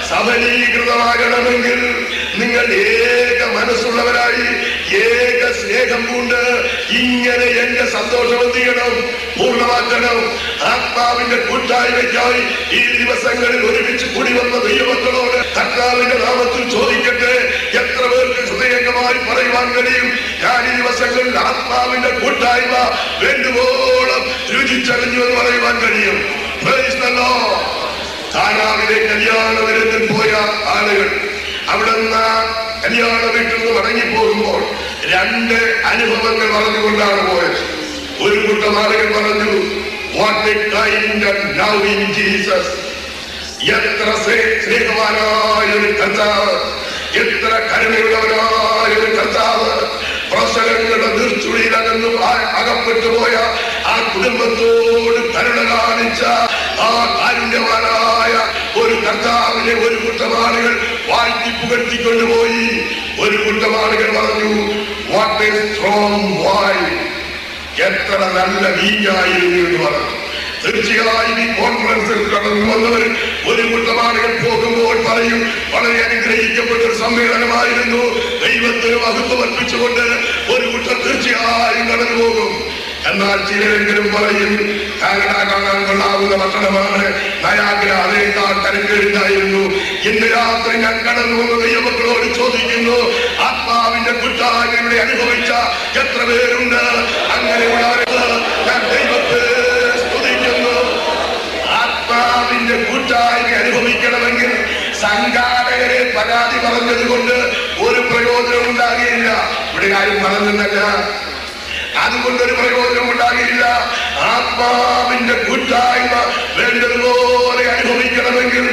സഫലീകൃതമാകണമെങ്കിൽ നിങ്ങൾ ഏക മനസ്സുള്ളവരായി ഏക സ്നേഹം കൊണ്ട് ഇങ്ങനെ എന്റെ സന്തോഷം എന്ത് ചെയ്യണം പൂർണ്ണമാക്കണം ആത്മാവിന്റെ കൂട്ടായ്മയ്ക്കായി ഈ ദിവസങ്ങളിൽ ഒരുമിച്ച് കൂടി വന്ന ദൈവമക്കളോട് കർത്താവിന്റെ നാമത്തിൽ ചോദിക്കട്ടെ എത്ര പേർക്ക് ഹൃദയംഗമായി പറയുവാൻ കഴിയും ഞാൻ ഈ ദിവസങ്ങളിൽ ആത്മാവിന്റെ കൂട്ടായ്മ വേണ്ടുവോളം രുചിച്ചറിഞ്ഞു എന്ന് പറയുവാൻ കഴിയും Praise the Lord. കാനാവിലെ കല്യാണ വിരുന്നിൽ പോയ ആളുകൾ അവിടുന്ന് കല്യാണ വീട്ടിൽ നിന്ന് മടങ്ങിപ്പോകുമ്പോൾ രണ്ട് അനുഭവങ്ങൾ പറഞ്ഞുകൊണ്ടാണ് പോയത് ഒരു കൂട്ടം ആളുകൾ പറഞ്ഞു what a kind and love in Jesus എത്ര സ്നേ- സ്നേഹവാനായ ഒരു കർത്താവ് എത്ര കരുണയുള്ളവനായ ഒരു കർത്താവ് പ്രസരങ്ങളുടെ നീർച്ചുഴിയിൽ അകന്നു ആ- അകപ്പെട്ടു പോയ ആ കുടുംബത്തോട് കരുണ കാണിച്ച ആ കാരുണ്യവാനായ ഒരു കർത്താവിനെ ഒരു കൂട്ടം ആളുകൾ വാഴ്ത്തി പുകഴ്ത്തിക്കൊണ്ടുപോയി ഒരു കൂട്ടം ആളുകൾ പറഞ്ഞു വാട്ട് എ സ്ട്രോങ് വായ് എത്ര നല്ല വീഞ്ഞായിരുന്നു എന്ന് പറഞ്ഞു തീർച്ചയായും ഈ കോൺഫറൻസിൽ കടന്നു വന്നവർ ഒരു കൂട്ടം ആളുകൾ പോകുമ്പോൾ പറയും വളരെ അനുഗ്രഹിക്കപ്പെട്ട ഒരു സമ്മേളനമായിരുന്നു ദൈവത്തിന് മഹത്വം അർപ്പിച്ചുകൊണ്ട് ഒരു കൂട്ടം തീർച്ചയായും കടന്നു പോകും എന്നാൽ ചിലരെങ്കിലും പറയും കാനഡ കാണാൻ കൊള്ളാവുന്ന പട്ടണമാണ് നയാഗ്ര അതേക്കാൾ കരക്കേടുണ്ടായിരുന്നു ഇന്ന് രാത്രി ഞാൻ കടന്നു വന്ന ദൈവമക്കളോട് ചോദിക്കുന്നു ആത്മാവിന്റെ കൂട്ടായ്മയുടെ അനുഭവിച്ച എത്ര പേരുണ്ട് അങ്ങനെയുള്ളവർക്ക് ഞാൻ ദൈവത്തെ സ്തുതിക്കുന്നു ആത്മാവിന്റെ കൂട്ടായ്മ അനുഭവിക്കണമെങ്കിൽ സംഘാടകരെ പരാതി പറഞ്ഞത് കൊണ്ട് ഒരു പ്രയോജനം ഉണ്ടാകുകയില്ല ഇവിടെ ആരും പറഞ്ഞെന്നല്ല അതുകൊണ്ടൊരു പ്രയോജനം ഉണ്ടാകില്ല ആത്മാവിന്റെ കൂട്ടായ്മ വേണ്ടതുപോലെ അനുഭവിക്കണമെങ്കിൽ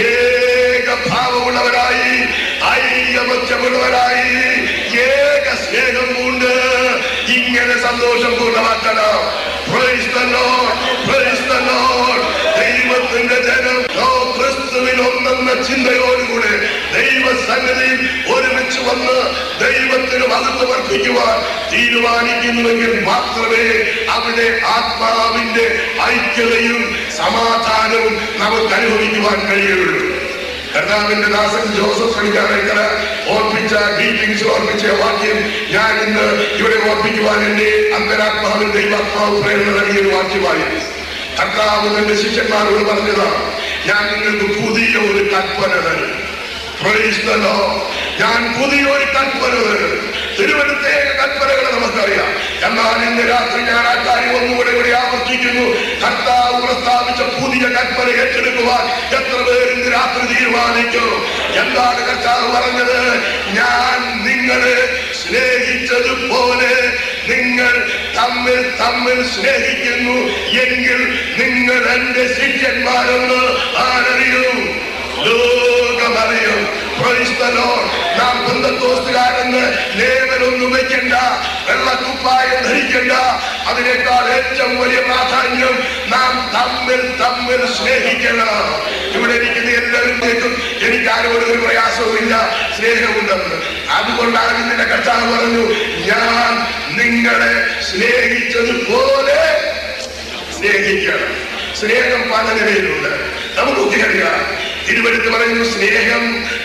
ഏകഭാവമുള്ളവരായി ഐകമത്യമുള്ളവരായി ഏക സ്നേഹം കൊണ്ട് ഇങ്ങനെ സന്തോഷം പൂർണ്ണമാക്കണം Praise the Lord, praise the Lord. ദൈവത്തിന്റെ ജനം ഓ ക്രിസ്തുവിൽ ഒന്നെന്ന ചിന്തയോടുകൂടെ ദൈവസന്നിധിയിൽ ഒരുമിച്ച് വന്ന് ദൈവത്തിന് മഹത്വം അർപ്പിക്കുവാൻ തീരുമാനിക്കുന്നുവെങ്കിൽ മാത്രമേ അവിടെ ആത്മാവിന്റെ ഐക്യതയും സമാധാനവും നമുക്ക് അനുഭവിക്കുവാൻ കഴിയുള്ളൂ കർത്താവിന്റെ ദാസൻ ജോസഫ് പണിക്കാരേക്കര ഓർപ്പിച്ച ഗ്രീറ്റിംഗ്സ് ഓർപ്പിച്ച വാക്യം ഞാൻ ഇന്ന് ഇവിടെ ഓർപ്പിക്കുവാൻ എന്റെ അന്തരാത്മാവിൽ ദൈവാത്മാവ് പ്രേരണ നൽകിയ ഒരു വാക്യമായിരുന്നു കർത്താവ് തന്റെ ശിഷ്യന്മാരോട് പറഞ്ഞതാണ് ഞാൻ നിങ്ങൾക്ക് പുതിയ ഒരു കൽപ്പന തരും Praise the Lord. ഞാൻ പുതിയൊരു കൽപ്പന തരും തിരുവനന്തേക കൽപ്പനകൾ നമുക്കറിയാം എന്നാൽ ഇന്ന് രാത്രി ഞാൻ ആ കാര്യം ഒന്നുകൂടെ കൂടി ആവർത്തിക്കുന്നു കർത്താവ് പ്രസ്താവിച്ച പുതിയ കൽപ്പന ഏറ്റെടുക്കുവാൻ എത്ര പേർ ഇന്ന് രാത്രി തീരുമാനിക്കും എന്താണ് കർത്താവ് പറഞ്ഞത് ഞാൻ നിങ്ങളെ സ്നേഹിച്ചതുപോലെ നിങ്ങൾ തമ്മിൽ തമ്മിൽ സ്നേഹിക്കുന്നു എങ്കിൽ നിങ്ങൾ എന്റെ ശിഷ്യന്മാരെന്ന് ആരറിയും ലോകമറിയും Praise the Lord. നാം ബന്ധത്തോസ്തുകാരെന്ന് ലേവലൊന്നും വയ്ക്കണ്ട വെള്ളക്കുപ്പായം ധരിക്കണ്ട അതിനേക്കാൾ ഏറ്റവും വലിയ പ്രാധാന്യം നാം തമ്മിൽ തമ്മിൽ സ്നേഹിക്കണം ഇവിടെ ഇരിക്കുന്ന എല്ലാവരും കേൾക്കും എനിക്ക് ആരോടും ഒരു പ്രയാസവുമില്ല സ്നേഹമുണ്ടെന്ന് അതുകൊണ്ടാണ് ഇന്നലെ കർത്താവ് പറഞ്ഞു ഞാൻ നിങ്ങളെ സ്നേഹിച്ചതുപോലെ സ്നേഹിക്കണം സ്നേഹം പല നിലയിലുണ്ട് നമുക്കൊക്കെ അറിയാം തിരുവനന്തപുരത്ത് പറയുന്നു സ്നേഹം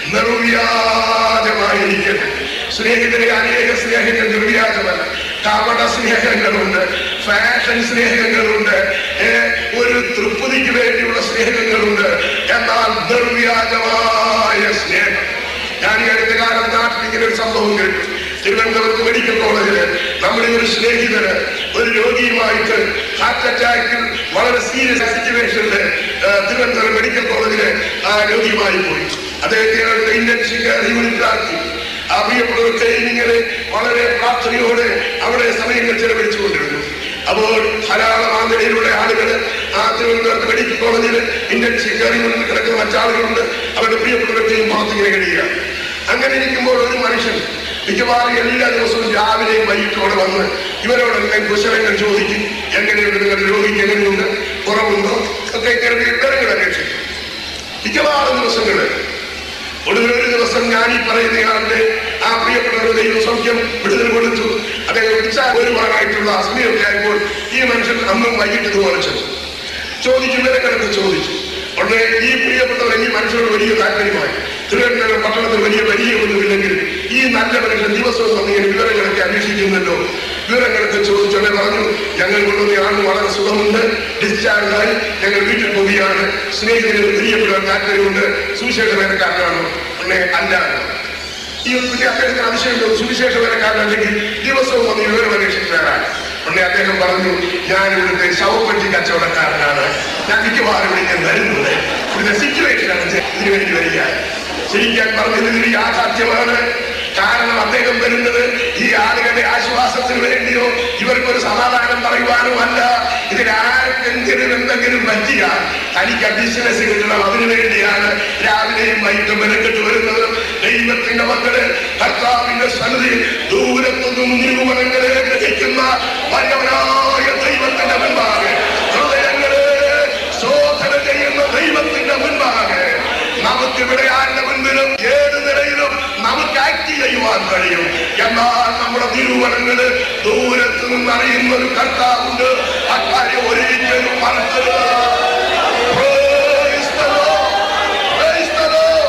നിർവ്യാജമായിരിക്കണം സ്നേഹിതരെ അനേക സ്നേഹങ്ങൾ നിർവ്യാജമല്ല കപട സ്നേഹങ്ങളുണ്ട് ഫാഷൻ സ്നേഹങ്ങളുണ്ട് ഏ, ഒരു തൃപ്തിക്ക് വേണ്ടിയുള്ള സ്നേഹങ്ങളുണ്ട് എന്നാൽ നിർവ്യാജമായ സ്നേഹം ഞാൻ ഈ അടുത്ത കാലം നാട്ടിൽ ഇങ്ങനെ ഒരു സംഭവം കേട്ടു തിരുവനന്തപുരത്ത് മെഡിക്കൽ കോളേജില് നമ്മുടെ ഒരു സ്നേഹിതന് ഒരു രോഗിയുമായിട്ട് ഹാർട്ട് അറ്റാക്കിൽ വളരെ സീരിയസ് സിറ്റുവേഷനില് തിരുവനന്തപുരം മെഡിക്കൽ കോളേജില് ആ രോഗിയുമായി പോയി അദ്ദേഹത്തെ ഇന്റൻസിവ് യൂണിറ്റിലാക്കി ആ പ്രിയപ്പെട്ടവർക്ക് ഇങ്ങനെ വളരെ പ്രാർത്ഥനയോടെ അവിടെ സമയങ്ങൾ ചെലവഴിച്ചുകൊണ്ടിരുന്നു അപ്പോൾ ധാരാളം ആ നിലയിലുള്ള ആളുകൾ ആ തിരുവനന്തപുരത്ത് മെഡിക്കൽ കോളേജിൽ ഇന്റൻസീവ് കെയർ യൂണിറ്റിൽ കിടക്കുന്ന മറ്റാളുകളുണ്ട് അവരുടെ പ്രിയപ്പെട്ടവരുടെയും പുറത്തിങ്ങനെ കഴിയുക അങ്ങനെ ഇരിക്കുമ്പോൾ ഒരു മനുഷ്യൻ മിക്കവാറും എല്ലാ ദിവസവും രാവിലെയും വൈകിട്ടോടെ വന്ന് ഇവരോടെല്ലാം കുശലങ്ങൾ ചോദിക്കും എങ്ങനെയുണ്ട് നിങ്ങളുടെ രോഗിക്ക് എങ്ങനെയുണ്ട് കുറവുണ്ടോ ഒക്കെ ഇങ്ങനെ വിവരങ്ങൾ അന്വേഷിക്കും മിക്കവാറും ദിവസങ്ങളിൽ ഒടുവിൽ ഒരു ദിവസം ഞാൻ ഈ പറയുന്നയാളുടെ ആ പ്രിയപ്പെട്ടവരുടെ ദൈവ സൗഖ്യം വിടുതൽ കൊടുത്തു അദ്ദേഹം വിളിച്ചാൽ ഒരുപാടായിട്ടുള്ള സമയമൊക്കെ ആയപ്പോൾ ഈ മനുഷ്യൻ അന്നും വൈകിട്ട് ഇതുപോലെ ചെന്നു ചോദിച്ചു വിവരങ്ങളൊക്കെ ചോദിച്ചു ഉടനെ ഈ പ്രിയപ്പെട്ടവർ ഈ മനുഷ്യരോട് വലിയ താല്പര്യമായി തിരുവനന്തപുരം പട്ടണത്തിൽ വലിയ പരിചയമൊന്നുമില്ലെങ്കിൽ ഈ നല്ല മനുഷ്യൻ ദിവസവും വന്നിങ്ങനെ വിവരങ്ങളൊക്കെ അന്വേഷിക്കുന്നല്ലോ വിവരങ്ങളൊക്കെ ചോദിച്ചോടെ പറഞ്ഞു ഞങ്ങൾ കൊണ്ടുവന്ന ആളിന് വളരെ സുഖമുണ്ട് ഡിസ്ചാർജായി ഞങ്ങൾ വീട്ടിൽ പോവുകയാണ് സ്നേഹിതരെ പ്രിയപ്പെടാൻ താല്പര്യമുണ്ട് സുവിശേഷ വേലക്കാരനാണ് ഉടനെ അല്ല ഈ പിന്നെ അദ്ദേഹത്തിന് അതിശയം സുവിശേഷ വരക്കാരനല്ലെങ്കിൽ ദിവസവും വന്ന് വിവരം അന്വേഷിക്കാനാണ് ഉടനെ അദ്ദേഹം പറഞ്ഞു ഞാൻ ഇവിടുത്തെ ശവപ്പെട്ടി കച്ചവടക്കാരനാണ് ഞാൻ മിക്കവാറും ഇവിടെ വരുന്നത് ഇവിടുത്തെ സിറ്റുവേഷനാണ് ഇതിനു വേണ്ടി വരിക ശരിക്കാൻ പറഞ്ഞത് ഇത് യാഥാർത്ഥ്യമാണ് കാരണം അദ്ദേഹം വരുന്നത് ഈ ആളുകളുടെ ആശ്വാസത്തിന് വേണ്ടിയോ ഇവർക്കൊരു സമാധാനം പറയുവാനോ അല്ല ഇതിൽ ആർക്കെങ്കിലും എന്തെങ്കിലും പറ്റിയാൽ തനിക്ക് ബിസിനസ് കിട്ടണം അതിനു വേണ്ടിയാണ് രാവിലെയും വൈകിട്ടും മെനക്കെട്ട് വരുന്നത് ദൈവത്തിന്റെ മക്കള് കർത്താവിന്റെ സന്നിധി ദൂരത്തുനിന്നും നിരൂപണങ്ങളെ ഗ്രഹിക്കുന്ന വല്ലവനായ ദൈവത്തിന്റെ മുൻപാകെ ഹൃദയങ്ങളെ ശോധന ചെയ്യുന്ന ദൈവത്തിന്റെ മുൻപാകെ നമുക്ക് ഇവിടെ ആരുടെ മുൻപിലും ഏത് നിലയിലും നമുക്ക് ആക്ട് ചെയ്യുവാൻ കഴിയും എന്നാൽ നമ്മുടെ നിരൂപണങ്ങള് ദൂരത്ത് നിന്ന് അറിയുന്ന ഒരു കർത്താവുണ്ട് അക്കാര്യം ഒരിക്കലും മറക്കരുത് Praise the Lord. Praise the Lord.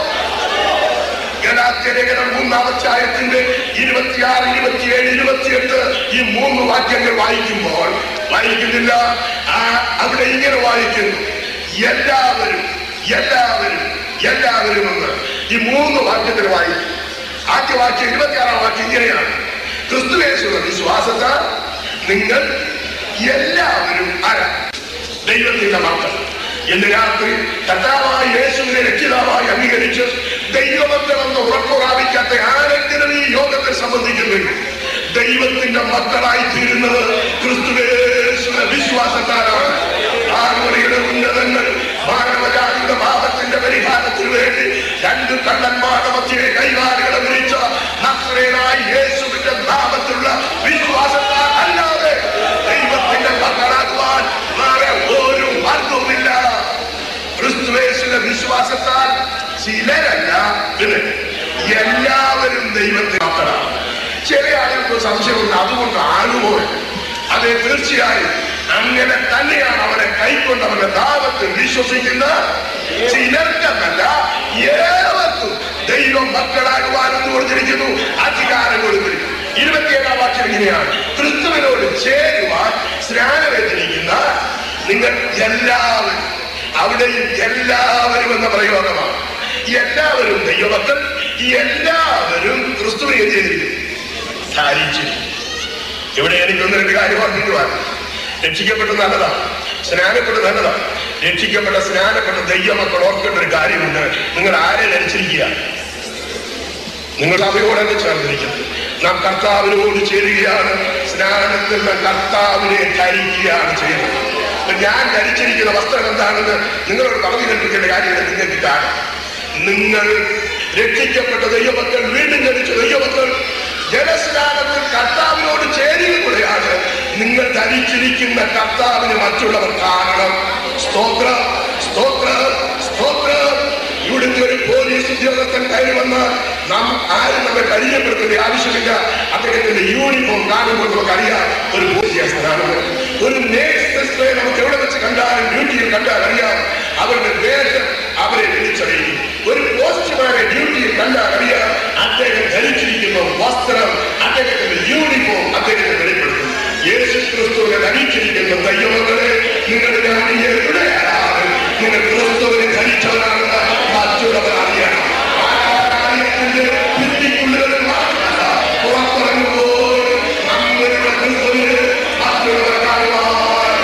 ഗലാത്യലേഖനം മൂന്നാം അധ്യായത്തിന്റെ ഇരുപത്തിയാറ് ഇരുപത്തിയേഴ് ഇരുപത്തിയെട്ട് ഈ മൂന്ന് വാക്യങ്ങൾ വായിക്കുമ്പോൾ വായിക്കുന്നില്ല ആ അവിടെ ഇങ്ങനെ വായിക്കുന്നു എല്ലാവരും എല്ലാവരും എല്ലാവരും എന്ന് ഈ മൂന്ന് വാക്യത്തിൽ വായിക്കും ആദ്യ വാക്യം ഇരുപത്തിയാറാം വാക്യം ഇങ്ങനെയാണ് ക്രിസ്തുവേശുവ വിശ്വാസത്താൽ നിങ്ങൾ എല്ലാവരും ആരാ ദൈവത്തിന്റെ മക്കൾ ഇന്ന് രാത്രി കർത്താവായ യേശുവിനെ രക്ഷിതാവായി അംഗീകരിച്ച് ദൈവമക്കളെന്ന് ഉറപ്പ് പ്രാപിക്കാത്ത ആരെങ്കിലും ഈ യോഗത്തെ സംബന്ധിക്കുന്നില്ല ദൈവത്തിന്റെ മക്കളായി തീരുന്നത് ക്രിസ്തുവേശുവിന്റെ വിശ്വാസത്താലാണ് ആറുമണിയുടെ ഉന്നതങ്ങൾ മാനവജാതിയുടെ പാപത്തിന്റെ പരിഹാരത്തിന് വേണ്ടി രണ്ട് കള്ളന്മാരുടെ മധ്യേ കൈകാലുകളെ വിരിച്ച നസ്രേനായ യേശുവിന്റെ നാമത്തിലുള്ള വിശ്വാസത്താൽ അല്ലാതെ ദൈവത്തിന്റെ മക്കളാകുവാൻ വേറെ ഒരു മാർഗവുമില്ല ക്രിസ്തുവേശുവിന്റെ വിശ്വാസത്താൽ ചിലരല്ല പിന്നെ എല്ലാവരും ദൈവത്തിന്റെ മക്കളാണ് ചില ആളുകൾക്ക് സംശയമുണ്ട് അതുകൊണ്ട് ആകുമോ അതെ തീർച്ചയായും അങ്ങനെ തന്നെയാണ് അവരെ കൈക്കൊണ്ട് അവരുടെ ദാപത്തിൽ വിശ്വസിക്കുന്ന ചിലർക്കെന്നല്ല ഏവർക്കും ദൈവം മക്കളാകുവാനെന്ന് കൊടുത്തിരിക്കുന്നു അധികാരം കൊടുത്തിരിക്കുന്നു ഇരുപത്തിയേഴാം വാക്യം ഇങ്ങനെയാണ് ക്രിസ്തുവിനോട് ചേരുവാൻ സ്നാനമേറ്റിരിക്കുന്ന നിങ്ങൾ എല്ലാവരും അവിടെയും എല്ലാവരും എന്ന പ്രയോഗമാണ് എല്ലാവരും ദൈവമക്കൾ എല്ലാവരും ക്രിസ്തുവിനെ എന്ത് ചെയ്തിരിക്കുന്നു ധാരിച്ചിരിക്കുന്നു ഇവിടെ എനിക്കൊന്ന് രണ്ട് കാര്യം ഓർമ്മിക്കുവാൻ രക്ഷിക്കപ്പെട്ട നല്ലതാണ് സ്നാനപ്പെട്ട് നല്ലതാണ് രക്ഷിക്കപ്പെട്ട സ്നാനപ്പെട്ട ദൈവമക്കൾ ഓർക്കേണ്ട ഒരു കാര്യമുണ്ട് നിങ്ങൾ ആരെ ധരിച്ചിരിക്കുക നിങ്ങൾ അവയോടൊക്കെ ചേർന്നിരിക്കുന്നത് നാം കർത്താവിനോട് ചേരുകയാണ് സ്നാനത്തിൽ നാം കർത്താവിനെ ധരിക്കുകയാണ് ചെയ്യുന്നത് അപ്പൊ ഞാൻ ധരിച്ചിരിക്കുന്ന വസ്ത്രം എന്താണെന്ന് നിങ്ങളോട് പറഞ്ഞു കേൾപ്പിക്കേണ്ട കാര്യങ്ങൾ നിങ്ങൾക്ക് കാണാം നിങ്ങൾ രക്ഷിക്കപ്പെട്ട ദൈവമക്കൾ വീണ്ടും ജനിച്ച ദൈവമക്കൾ ജലസ്നാനത്തിൽ കർത്താവിനോട് ചേരുകയാണ് നിങ്ങൾ ധരിച്ചിരിക്കുന്ന കർത്താവിന് മറ്റുള്ളവർ കാണണം സ്തോത്ര സ്തോത്ര സ്തോത്ര ഇവിടുത്തെ ഒരു പോലീസ് ഉദ്യോഗസ്ഥൻ കയറി വന്നാൽ നാം ആരും നമ്മെ പരിചയപ്പെടുത്തേണ്ട ആവശ്യമില്ല അദ്ദേഹത്തിന്റെ യൂണിഫോം കാണുമ്പോൾ നമുക്ക് അറിയാം ഒരു പോലീസുകാരനാണെന്ന് ഒരു നേഴ്സ് സിസ്റ്ററെ നമുക്ക് എവിടെ വെച്ച് കണ്ടാലും ഡ്യൂട്ടിയിൽ കണ്ടാൽ അറിയാം അവരുടെ വേഷം അവരെ തിരിച്ചറിയും ഒരു പോസ്റ്റ്മാനെ ഡ്യൂട്ടിയിൽ കണ്ടാൽ അറിയാം അദ്ദേഹം ധരിച്ചിരിക്കുന്ന വസ്ത്രം അദ്ദേഹത്തിന്റെ യൂണിഫോം അദ്ദേഹത്തെ വെളിപ്പെടുത്തും യേശു ക്രിസ്തുവിനെ ധരിച്ചിരിക്കുന്ന ദൈവങ്ങളെ നിങ്ങൾ ഞാൻ എവിടെയാണ് നിങ്ങൾ ക്രിസ്തുവിനെ ധരിച്ചവരാണെന്ന് മറ്റുള്ളവർ അറിയണം ആരാധനത്തിന്റെ ഭിത്തിക്കുള്ളുകളിൽ മാത്രമല്ല പുറത്തിറങ്ങുമ്പോൾ നമ്മളുടെ ക്രിസ്തുവിന് മറ്റുള്ളവർ കാണുവാൻ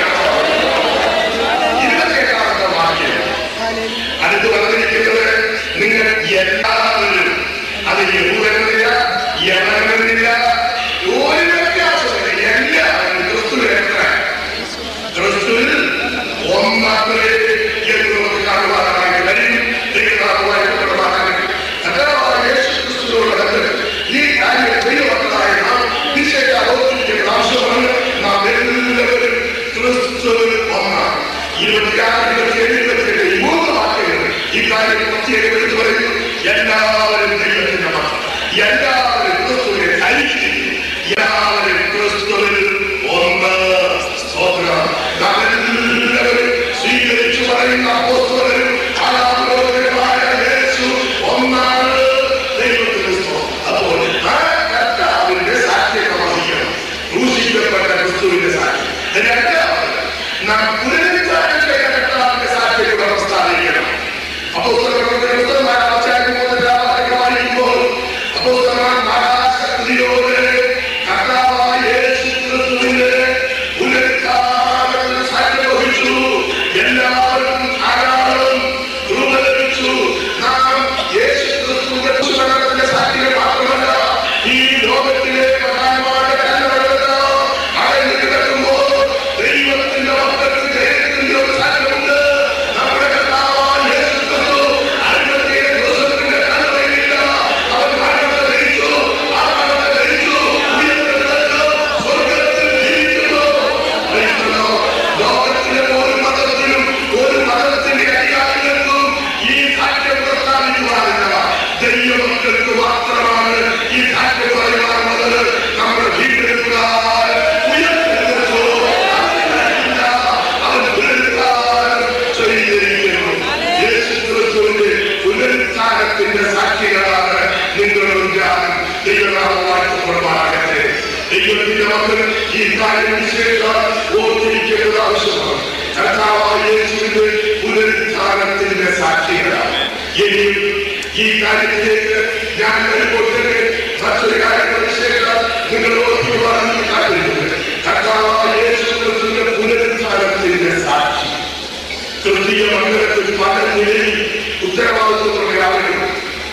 ഇരുപത്തിയേഴാമത്തെ വാക്യം അടുത്ത് പറഞ്ഞിരിക്കുന്നത് നിങ്ങൾ എല്ലാവരും അത് യഹൂദനെന്നില്ല യമനെന്നില്ല ഒരു വ്യത്യാസമില്ല എല്ലാവരും ക്രിസ്തുവിൽ എത്ര ക്രിസ്തുവിൽ ഒന്നാമത് എന്ന് നമുക്ക് കാണുവാനായി കഴിയും ദൈവനാമമായി പ്രമാണമാക്കി കർത്താവായ യേശു ക്രിസ്തുവിനോട് അടുത്ത് ഈ കാര്യം ദൈവമക്കളായ നാം നിശ്ചയ ഓർമ്മിക്കേണ്ട ആവശ്യമാണ് നാം എല്ലാവരും ക്രിസ്തുവിൽ ഒന്നാണ് ഇരുപത്തിയാറ് ഇരുപത്തിയേഴ് ഇരുപത്തിയെട്ട് ഈ മൂന്ന് വാക്കുകൾ ഈ കാര്യം പ്രത്യേകം എടുത്തു പറയുന്നു എല്ലാവരും ദൈവത്തിന്റെ മക്കൾ എല്ലാവരും ക്രിസ്തുവിനെ ധരിച്ചിരിക്കുന്നു എല്ലാവരും ക്രിസ്തുവിൽ ഒന്ന് സ്തോത്രം നാം എല്ലാവരും സ്വീകരിച്ചു പറയുന്ന അപ്പോസ്തലരും ആരാധകരുമായ യേശു ഒന്നാണ് ദൈവത്തിന്റെ സ്തോത്രം അപ്പോൾ ആ കർത്താവിന്റെ സാക്ഷ്യം നമ്മൾ അറിയണം ക്രൂശിക്കപ്പെട്ട ക്രിസ്തുവിന്റെ സാക്ഷ്യം രണ്ടാമത് നാം പുനരുദ്ധാനം ചെയ്ത കർത്താവിന്റെ സാക്ഷ്യം വ്യവസ്ഥാപിക്കണം അപ്പോൾ വായിക്കുമ്പോൾ മക്കൾ ഈ കാര്യം വിശേഷം ഓർത്തിരിക്കേണ്ടത് ആവശ്യമാണ് കർത്താവായ യേശുവിന്റെ പുനരുദ്ധാനത്തിന്റെ സാക്ഷികളാണ് എങ്കിലും ഈ കാര്യത്തിലേക്ക് ഞാൻ വരുമ്പോൾ തന്നെ മറ്റൊരു കാര്യം വിശേഷം നിങ്ങൾ ഓർക്കുവാനും കാര്യമുണ്ട് കർത്താവായ യേശുവിന്റെ പുനരുദ്ധാനത്തിന്റെ സാക്ഷി തൃതീയ മണ്ഡലത്തിൽ പല നിലയിൽ ഉത്തരവാദിത്വമുള്ള ആളുകൾ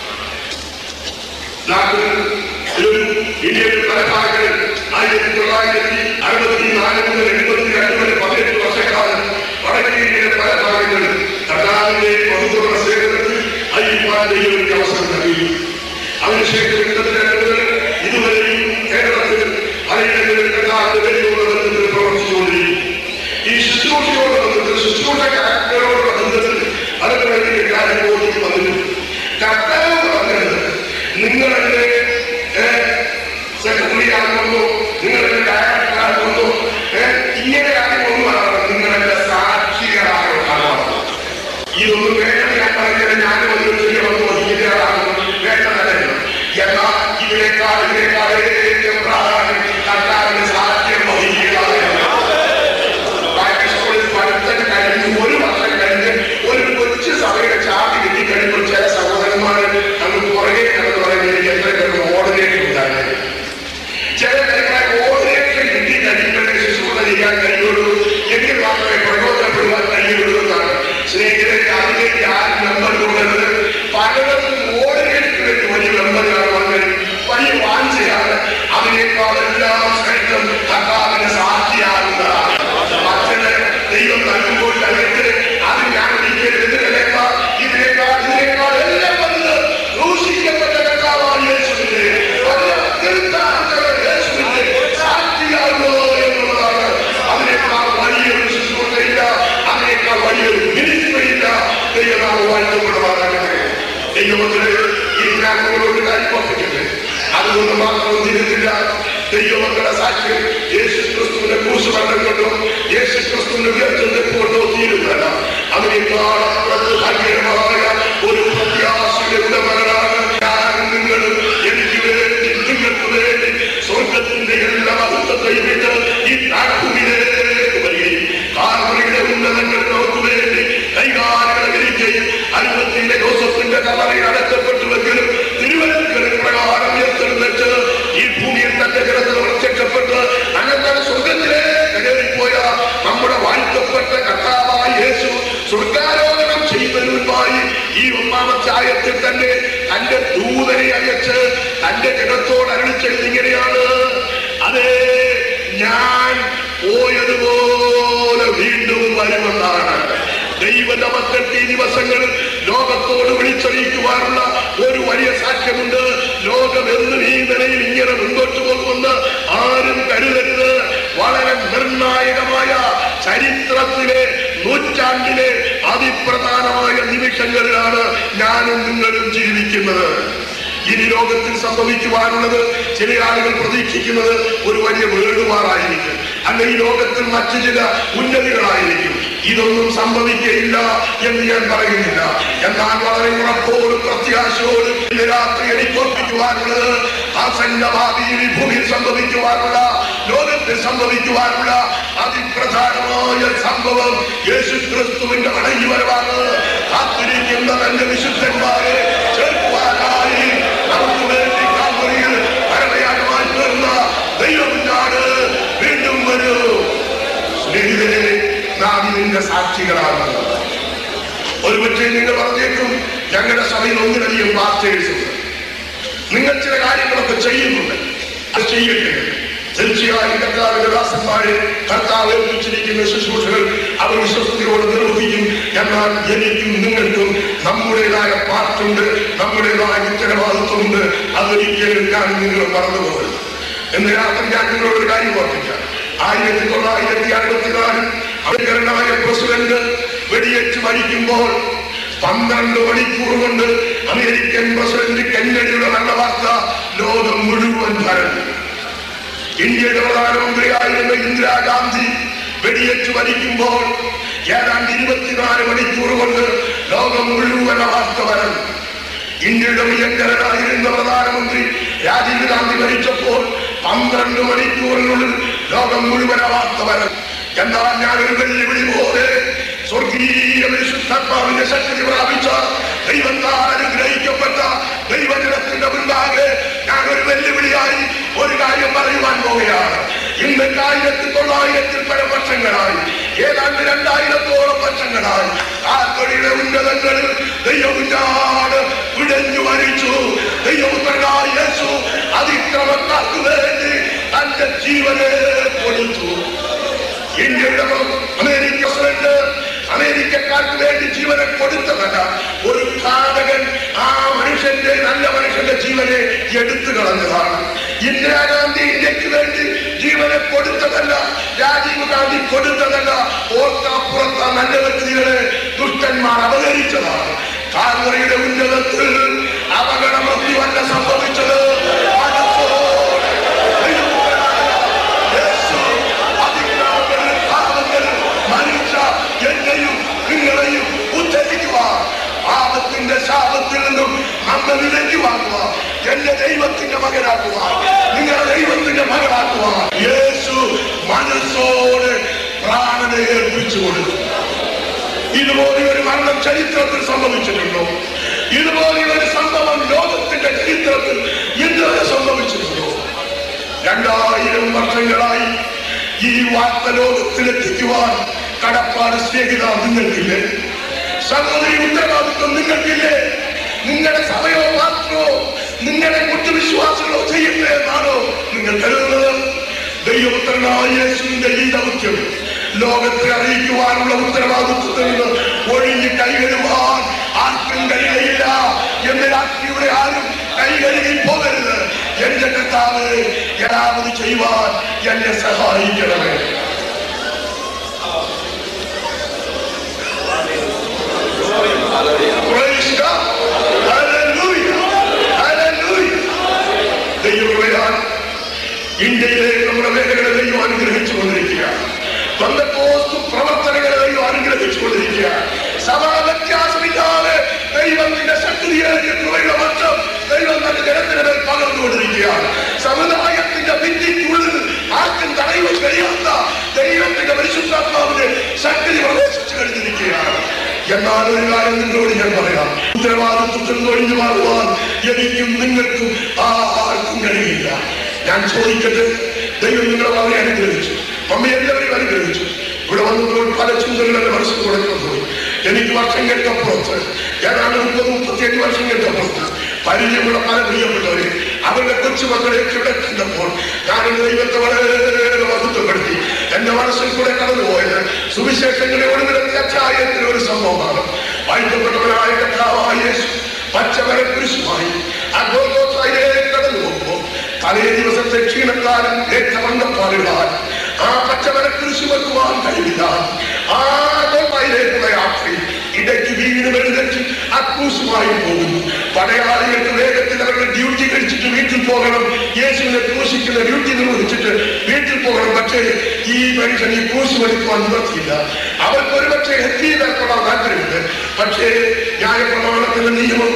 നാട്ടിലും ഇന്ത്യയുടെ പല ഭാഗങ്ങളിൽ ആയിരത്തി തൊള്ളായിരത്തി അറുപത്തി നാല് മുതൽ എഴുപത്തി രണ്ട് വരെ പതിനെട്ട് വർഷക്കാലം വടക്കേ ഇന്ത്യയിലെ പല ഭാഗങ്ങളിൽ കർണാടകയിലെ പൊതുതുറ സേവനത്തിൽ അയ്യപ്പാന്റെ ഒരു അവസരം നൽകി അതിനുശേഷം എഴുപത്തി രണ്ട് മുതൽ ഇതുവരെയും കേരളത്തിൽ പലയിടങ്ങളിൽ കർണാടക വലിയുള്ള ബന്ധത്തിൽ പ്രവർത്തിച്ചുകൊണ്ടിരിക്കും ഈ ശുശ്രൂഷയോട് ബന്ധത്തിൽ ശുശ്രൂഷക്കാരോടുള്ള ബന്ധത്തിൽ പലപ്പോഴും കാര്യങ്ങളോട് വന്നിട്ടുണ്ട് കർത്താവ് പറഞ്ഞത് നിങ്ങളെന്നെ സെക്രട്ടറി ആകുന്നു നിങ്ങളെന്നെ ഡയറക്ടർ ആകുന്നു ഇങ്ങനെ കാര്യമൊന്നുമാണ് നിങ്ങളെന്റെ സാക്ഷികളാണ് ഇതൊന്നും വേണ്ട ഞാൻ പറഞ്ഞത് ഞാൻ ഒന്നും ചെയ്യണമെന്ന് വഹിക്കുന്നയാളാണ് വേണ്ടതല്ല എന്നാൽ ഇതിനേക്കാൾ ഇതിനേക്കാൾ ഏറ്റവും പ്രാധാന്യം കർത്താവിന്റെ സാക്ഷ്യം വഹിക്കുക സ്കൂളിൽ പഠിത്തം കഴിഞ്ഞ് ഒരു വർഷം കഴിഞ്ഞ് ഒരു കൊച്ചു സഭയുടെ ചാർജ് കിട്ടി കഴിയുമ്പോൾ ചില സഹോദരന്മാർ അങ്ങ് പുറകെ കിടന്ന് പറയുന്നത് എനിക്ക് എത്രയൊക്കെ ഓർഡിനേറ്റർ ഉണ്ടായിരുന്നു ചില കാര്യങ്ങളെ ഓർഡിനേറ്റർ കിട്ടി കഴിയുമ്പോഴേ ശുശ്രൂഷ ചെയ്യാൻ കഴിയുള്ളൂ എങ്കിൽ മാത്രമേ പ്രയോജനപ്പെടുവാൻ കഴിയുള്ളൂ എന്നാണ് സ്നേഹിതരെ അതിലേക്ക് ആരും നമ്പർ കൊടുക്കുന്നത് പലയിടത്തും ഓർഡിനേറ്റർ വേണ്ടി വലിയ നമ്പറാണ് വന്നത് വലിയ വാഞ്ചയാണ് അതിനേക്കാളെല്ലാം ശ്രേഷ്ഠം കർത്താവിന്റെ സാക്ഷിയാകുന്നതാണ് മറ്റത് ദൈവം നൽകുമ്പോൾ തനിക്ക് അത് ഞാൻ ഒരിക്കലും ഇതിനേക്കാൾ ഇതിനേക്കാൾ ഇതിനേക്കാൾ എല്ലാം വന്ന് ക്രൂശിക്കപ്പെട്ട കർത്താവാണ് യേശുവിന്റെ വലിയ തീർത്ഥാടകർ യേശുവിന്റെ സാക്ഷിയാകുന്നു എന്നുള്ളതാണ് അതിനേക്കാൾ വലിയൊരു ശുശ്രൂഷയില്ല അതിനേക്കാൾ വലിയൊരു മിനിസ്ട്രിയില്ല ദൈവനാമ വാഴ്ത്തപ്പെടുവാനാകട്ടെ ദൈവത്തിന് ഈ ജ്ഞാനങ്ങളോട് കാര്യം അതുകൊണ്ട് മാത്രം തിരുന്നില്ല ദൈവമക്കളുടെ സാക്ഷ്യം യേശു ക്രിസ്തുവിനെ കുറിച്ച് പറഞ്ഞുകൊണ്ടോ യേശു ക്രിസ്തുവിന്റെ ഉയർത്തുന്നത് കൊണ്ടോ തീരുന്നല്ല അതിനേക്കാൾ അപ്പുറത്ത് ഭയങ്കരമായ ഒരു പ്രത്യാശയുടെ ഉടമകളാണ് ഞാൻ നിങ്ങളും എനിക്ക് വേണ്ടി നിങ്ങൾക്ക് വേണ്ടി സ്വർഗത്തിന്റെ എല്ലാ മഹത്വത്തെയും വിട്ട് ഈ നാട്ടുഭൂമിയിലേക്ക് വരികയും കാർമറിയുടെ ഉന്നതങ്ങൾ നമുക്ക് വേണ്ടി കൈകാലുകളെ വിരിക്കുകയും അരുപത്തിയിലെ ജോസഫിന്റെ കലറയിൽ അടക്കപ്പെട്ടുവെങ്കിലും തിരുവനന്തപുരം പ്രകാരം ഉയർത്തെഴുന്നേറ്റ് ഈ ഭൂമിയിൽ തന്റെ ജലത്തിൽ പ്രത്യക്ഷപ്പെട്ട് അനന്തര സ്വർഗത്തിലേക്ക് കയറിപ്പോയ നമ്മുടെ വാഴ്ത്തപ്പെട്ട കർത്താവായ യേശു സ്വർഗാരോഹണം ചെയ്യുന്നതിന് മുൻപായി ഈ ഒന്നാമത്തെ ആയത്തിൽ തന്നെ തന്റെ ദൂതനെ അയച്ച് തന്റെ ജനത്തോട് അരുളിച്ചത് ഇങ്ങനെയാണ് അതെ ഞാൻ പോയതുപോലെ വീണ്ടും വരുമെന്നാണ് ദൈവന്റെ മക്കൾക്ക് ഈ ദിവസങ്ങളിൽ ലോകത്തോട് വിളിച്ചറിയിക്കുവാനുള്ള ഒരു വലിയ സാക്ഷ്യമുണ്ട് ലോകം എന്നും ഈ നിലയിൽ ഇങ്ങനെ മുൻപോട്ട് പോകുമെന്ന് ആരും കരുതരുത് വളരെ നിർണായകമായ ചരിത്രത്തിലെ നൂറ്റാണ്ടിലെ അതിപ്രധാനമായ നിമിഷങ്ങളിലാണ് ഞാനും നിങ്ങളും ജീവിക്കുന്നത് ഇനി ലോകത്തിൽ സംഭവിക്കുവാനുള്ളത് ചില ആളുകൾ പ്രതീക്ഷിക്കുന്നത് ഒരു വലിയ വേടുമാറായിരിക്കും അല്ല ഈ ലോകത്തിൽ മറ്റു ചില ഉന്നതികളായിരിക്കും ഇതൊന്നും സംഭവിക്കയില്ല എന്ന് ഞാൻ പറയുന്നില്ല എന്നാൽ വളരെ ഉറപ്പോടും പ്രത്യാശയോടും ഇന്ന് രാത്രി എനിക്ക് ഓർപ്പിക്കുവാനുള്ളത് ആസന്നഭാവിയിൽ ഈ ഭൂമിയിൽ സംഭവിക്കുവാനുള്ള ലോകത്തിൽ സംഭവിക്കുവാനുള്ള അതിപ്രധാനമായ സംഭവം യേശു ക്രിസ്തുവിന്റെ മടങ്ങി വരവാണ് കാത്തിരിക്കുന്ന തന്റെ വിശുദ്ധന്മാരെ ചേർക്കുവാനായി നമുക്ക് വേണ്ടി കാൽവരിയിൽ പരമയാഗമായി തീർന്ന ദൈവമുണ്ടാണ് വീണ്ടും വരൂ സ്നേഹിതരെ നാം ഇതിന്റെ സാക്ഷികളാണ് ഒരുപക്ഷെ നിങ്ങൾ പറഞ്ഞേക്കും ഞങ്ങളുടെ സഭയിൽ ഒന്നിലധികം പാസ്റ്റേഴ്സ് ഉണ്ട് നിങ്ങൾ ചില കാര്യങ്ങളൊക്കെ ചെയ്യുന്നുണ്ട് അത് ചെയ്യട്ടെ തീർച്ചയായും കർത്താവിന്റെ ദാസന്മാരെ കർത്താവ് ഏൽപ്പിച്ചിരിക്കുന്ന ശുശ്രൂഷകൾ അവർ വിശ്വസതയോടെ നിർവഹിക്കും എന്നാൽ എനിക്കും നിങ്ങൾക്കും നമ്മുടേതായ പാർട്ടുണ്ട് നമ്മുടേതായ ഉത്തരവാദിത്വമുണ്ട് അതൊരിക്കലും ഞാൻ നിങ്ങൾ മറന്നുപോകരുത് എന്ന് രാത്രി ഞാൻ നിങ്ങളോട് ഒരു കാര്യം ഓർപ്പിക്കാം ആയിരത്തി തൊള്ളായിരത്തി അറുപത്തിനാലിൽ അമേരിക്കനായ പ്രസിഡന്റ് വെടിയേറ്റ് മരിക്കുമ്പോൾ പന്ത്രണ്ട് മണിക്കൂർ കൊണ്ട് അമേരിക്കൻ പ്രസിഡന്റ് കെന്നഡിയുടെ നല്ല വാർത്ത ലോകം മുഴുവൻ ഭരന്നു ഇന്ത്യയുടെ പ്രധാനമന്ത്രിയായിരുന്ന ഇന്ദിരാഗാന്ധി വെടിയേറ്റ് മരിക്കുമ്പോൾ ഏതാണ്ട് ഇരുപത്തിനാല് മണിക്കൂർ കൊണ്ട് ലോകം മുഴുവൻ ആ വാർത്ത വരണം ഇന്ത്യയുടെ പ്രിയങ്കരനായിരുന്ന പ്രധാനമന്ത്രി രാജീവ് ഗാന്ധി മരിച്ചപ്പോൾ പന്ത്രണ്ട് മണിക്കൂറിനുള്ളിൽ ലോകം മുഴുവനാവാത്തവർ എന്നാൽ ഞാനൊരു വെല്ലുവിളി പോലെ സ്വർഗീയ വിശുദ്ധാത്മാവിന്റെ ശക്തി പ്രാപിച്ച ദൈവത്താൽ അനുഗ്രഹിക്കപ്പെട്ട ദൈവജനത്തിന്റെ മുൻപാകെ ഞാൻ ഒരു വെല്ലുവിളിയായി ഒരു കാര്യം പറയുവാൻ പോവുകയാണ് ഇന്ന് ആയിരത്തി തൊള്ളായിരത്തിൽ പല വർഷങ്ങളായി ഏതാണ്ട് രണ്ടായിരത്തോളം വർഷങ്ങളായി ആത്മയുടെ ഉന്നതങ്ങളിൽ ദൈവകുഞ്ഞാട് പിടഞ്ഞു മരിച്ചു ദൈവപുത്രനായ യേശു അതിക്രമക്കാർക്ക് വേണ്ടി തന്റെ ജീവനെ കൊടുത്തു ഇന്ത്യയുടെ അമേരിക്ക പ്രസിഡന്റ് അമേരിക്കക്കാർക്ക് വേണ്ടി ജീവനെ കൊടുത്തതല്ല ഒരു ഘാതകൻ ആ മനുഷ്യന്റെ നല്ല മനുഷ്യന്റെ ജീവനെ എടുത്തു കളഞ്ഞതാണ് ഇന്ദിരാഗാന്ധി ഇന്ത്യക്ക് വേണ്ടി ജീവനെ കൊടുത്തതല്ല രാജീവ് ഗാന്ധി കൊടുത്തതല്ല ഓർക്കാപ്പുറത്ത നല്ല വ്യക്തികളെ ദുഷ്ടന്മാർ അപകരിച്ചതാണ് കാൽവറിയുടെ ഉന്നതത്തിൽ അപകടമൊന്നുമല്ല സംഭവിച്ചത് മനസ്സോടെ ദൈവപുത്രനായ യേശു അതിക്രമങ്ങളിൽ പാപങ്ങളിൽ മരിച്ച എന്നെയും നിങ്ങളെയും ഉദ്ധരിക്കുവാൻ പാപത്തിന്റെ ശാപത്തിൽ നിന്നും നമ്മെ വിലക്കി വാങ്ങുക എന്റെ ദൈവത്തിന്റെ മകനാക്കുവാൻ നിങ്ങളുടെ ദൈവത്തിന്റെ മകനാക്കുവാൻ യേശു മനസ്സോടെ പ്രാണനെ ഏൽപ്പിച്ചു കൊടുത്തു ഇതുപോലെ ഒരു മരണം ചരിത്രത്തിൽ സംഭവിച്ചിട്ടുണ്ടോ ഇതുപോലെ ഒരു സംഭവം ലോകത്തിന്റെ ചരിത്രത്തിൽ ഇന്നുവരെ സംഭവിച്ചിട്ടുണ്ടോ രണ്ടായിരം വർഷങ്ങളായി ഈ വാർത്ത ലോകത്തിലെത്തിക്കുവാൻ കടപ്പാട് സ്നേഹിത നിങ്ങൾക്കില്ലേ സഹോദരി ഉത്തരവാദിത്വം നിങ്ങൾക്കില്ലേ നിങ്ങളുടെ സഭയോ പാത്രമോ നിങ്ങളുടെ കുറ്റവിശ്വാസങ്ങളോ ചെയ്യട്ടെ എന്നാണോ നിങ്ങൾ കരുതുന്നത് ദൈവപുത്രനായ യേശുവിന്റെ ഈ ദൗത്യം ലോകത്തെ അറിയിക്കുവാനുള്ള ഉത്തരവാദിത്വത്തിൽ നിന്ന് ഒഴിഞ്ഞ് കൈകഴുവാൻ ആർക്കും കഴിയുകയില്ല എന്ന് രാത്രിയുടെ ആരും കൈകഴുകി പോകരുത് എന്റെ കർത്താവ് ഏതാവത് ചെയ്യുവാൻ എന്നെ സഹായിക്കണമേ Praise God. Hallelujah. Hallelujah. ദൈവകൃപയാൽ ഇന്ത്യയിലെ നമ്മുടെ മേഖലകളെ ദൈവം അനുഗ്രഹിച്ചു കൊണ്ടിരിക്കുക ബന്ധക്കോസ്തു പ്രവർത്തനങ്ങളെ ദൈവം അനുഗ്രഹിച്ചു കൊണ്ടിരിക്കുക സഭാ വ്യത്യാസമില്ലാതെ ദൈവത്തിന്റെ ശക്തിയേറിയ കൃപയുടെ വർഷം ദൈവം തന്റെ ജനത്തിന് മേൽ പകർന്നുകൊണ്ടിരിക്കുകയാണ് സമുദായത്തിന്റെ ഭിത്തിക്കുള്ളിൽ ആർക്കും തടയുവാൻ കഴിയാത്ത ദൈവത്തിന്റെ പരിശുദ്ധാത്മാവിന്റെ ശക്തി പ്രവേശിച്ചു കഴിഞ്ഞിരിക്കുകയാണ് എന്നാൽ ഒരു കാര്യം നിങ്ങളോട് ഞാൻ പറയാം ഉത്തരവാദിത്വത്തിൽ നിന്ന് ഒഴിഞ്ഞു മാറുവാൻ എനിക്കും നിങ്ങൾക്കും ആർക്കും കഴിയില്ല ഞാൻ ചോദിക്കട്ടെ ദൈവം നിങ്ങളെ വളരെ അനുഗ്രഹിച്ചു മമ്മി എല്ലാവരെയും അനുഗ്രഹിച്ചു ഇവിടെ വന്നപ്പോൾ പല ചിന്തകൾ എന്റെ മനസ്സിൽ തുടങ്ങി പോയി എനിക്ക് വർഷങ്ങൾക്കപ്പുറത്ത് ഏതാണ്ട് മുപ്പത് മുപ്പത്തിയഞ്ച് വർഷങ്ങൾക്കപ്പുറത്ത് പരിചയമുള്ള പല പ്രിയപ്പെട്ടവരെ അവരുടെ കൊച്ചുമക്കളെ ഇവിടെ കണ്ടപ്പോൾ ഞാൻ എന്റെ ദൈവത്തെ വളരെ മഹത്വപ്പെടുത്തി എന്റെ മനസ്സിൽ കൂടെ കടന്നുപോയത് സുവിശേഷങ്ങളെ ഒടുവിലത്തെ അധ്യായത്തിലെ ഒരു സംഭവമാണ് വായിക്കപ്പെട്ടവനായ കർത്താവായ യേശു പച്ചവരെ കുരിശുമായി ആ ഗോൽഗോത്രയിലേക്ക് കടന്നു പോകുമ്പോൾ തലേ ദിവസത്തെ ക്ഷീണക്കാരൻ ഏറ്റവണ്ണപ്പാടുകളാൽ ആ പച്ചവരെ കുരിശു വെക്കുവാൻ കഴിയില്ല ആ ഗോൽഗോത്രയിലേക്കുള്ള യാത്രയിൽ ഇടയ്ക്ക് വീണ് വെളുതെറ്റി അക്രൂശുമായി പോകുന്നു പടയാളികൾക്ക് വേഗത്തിൽ അവരുടെ ഡ്യൂട്ടി കഴിച്ചിട്ട് വീട്ടിൽ പോകണം യേശുവിനെ ക്രൂശിക്കുന്ന ഡ്യൂട്ടി നിർവഹിച്ചിട്ട് വീട്ടിൽ പോകണം പക്ഷേ ഈ മനുഷ്യൻ ഈ ക്രൂശ് വലിക്കുവാൻ നിവർത്തിയില്ല അവർക്ക് ഒരുപക്ഷെ എത്തിയതാൽക്കൊള്ളാൻ താല്പര്യമുണ്ട് പക്ഷേ ന്യായപ്രമാണത്തിന്റെ നിയമം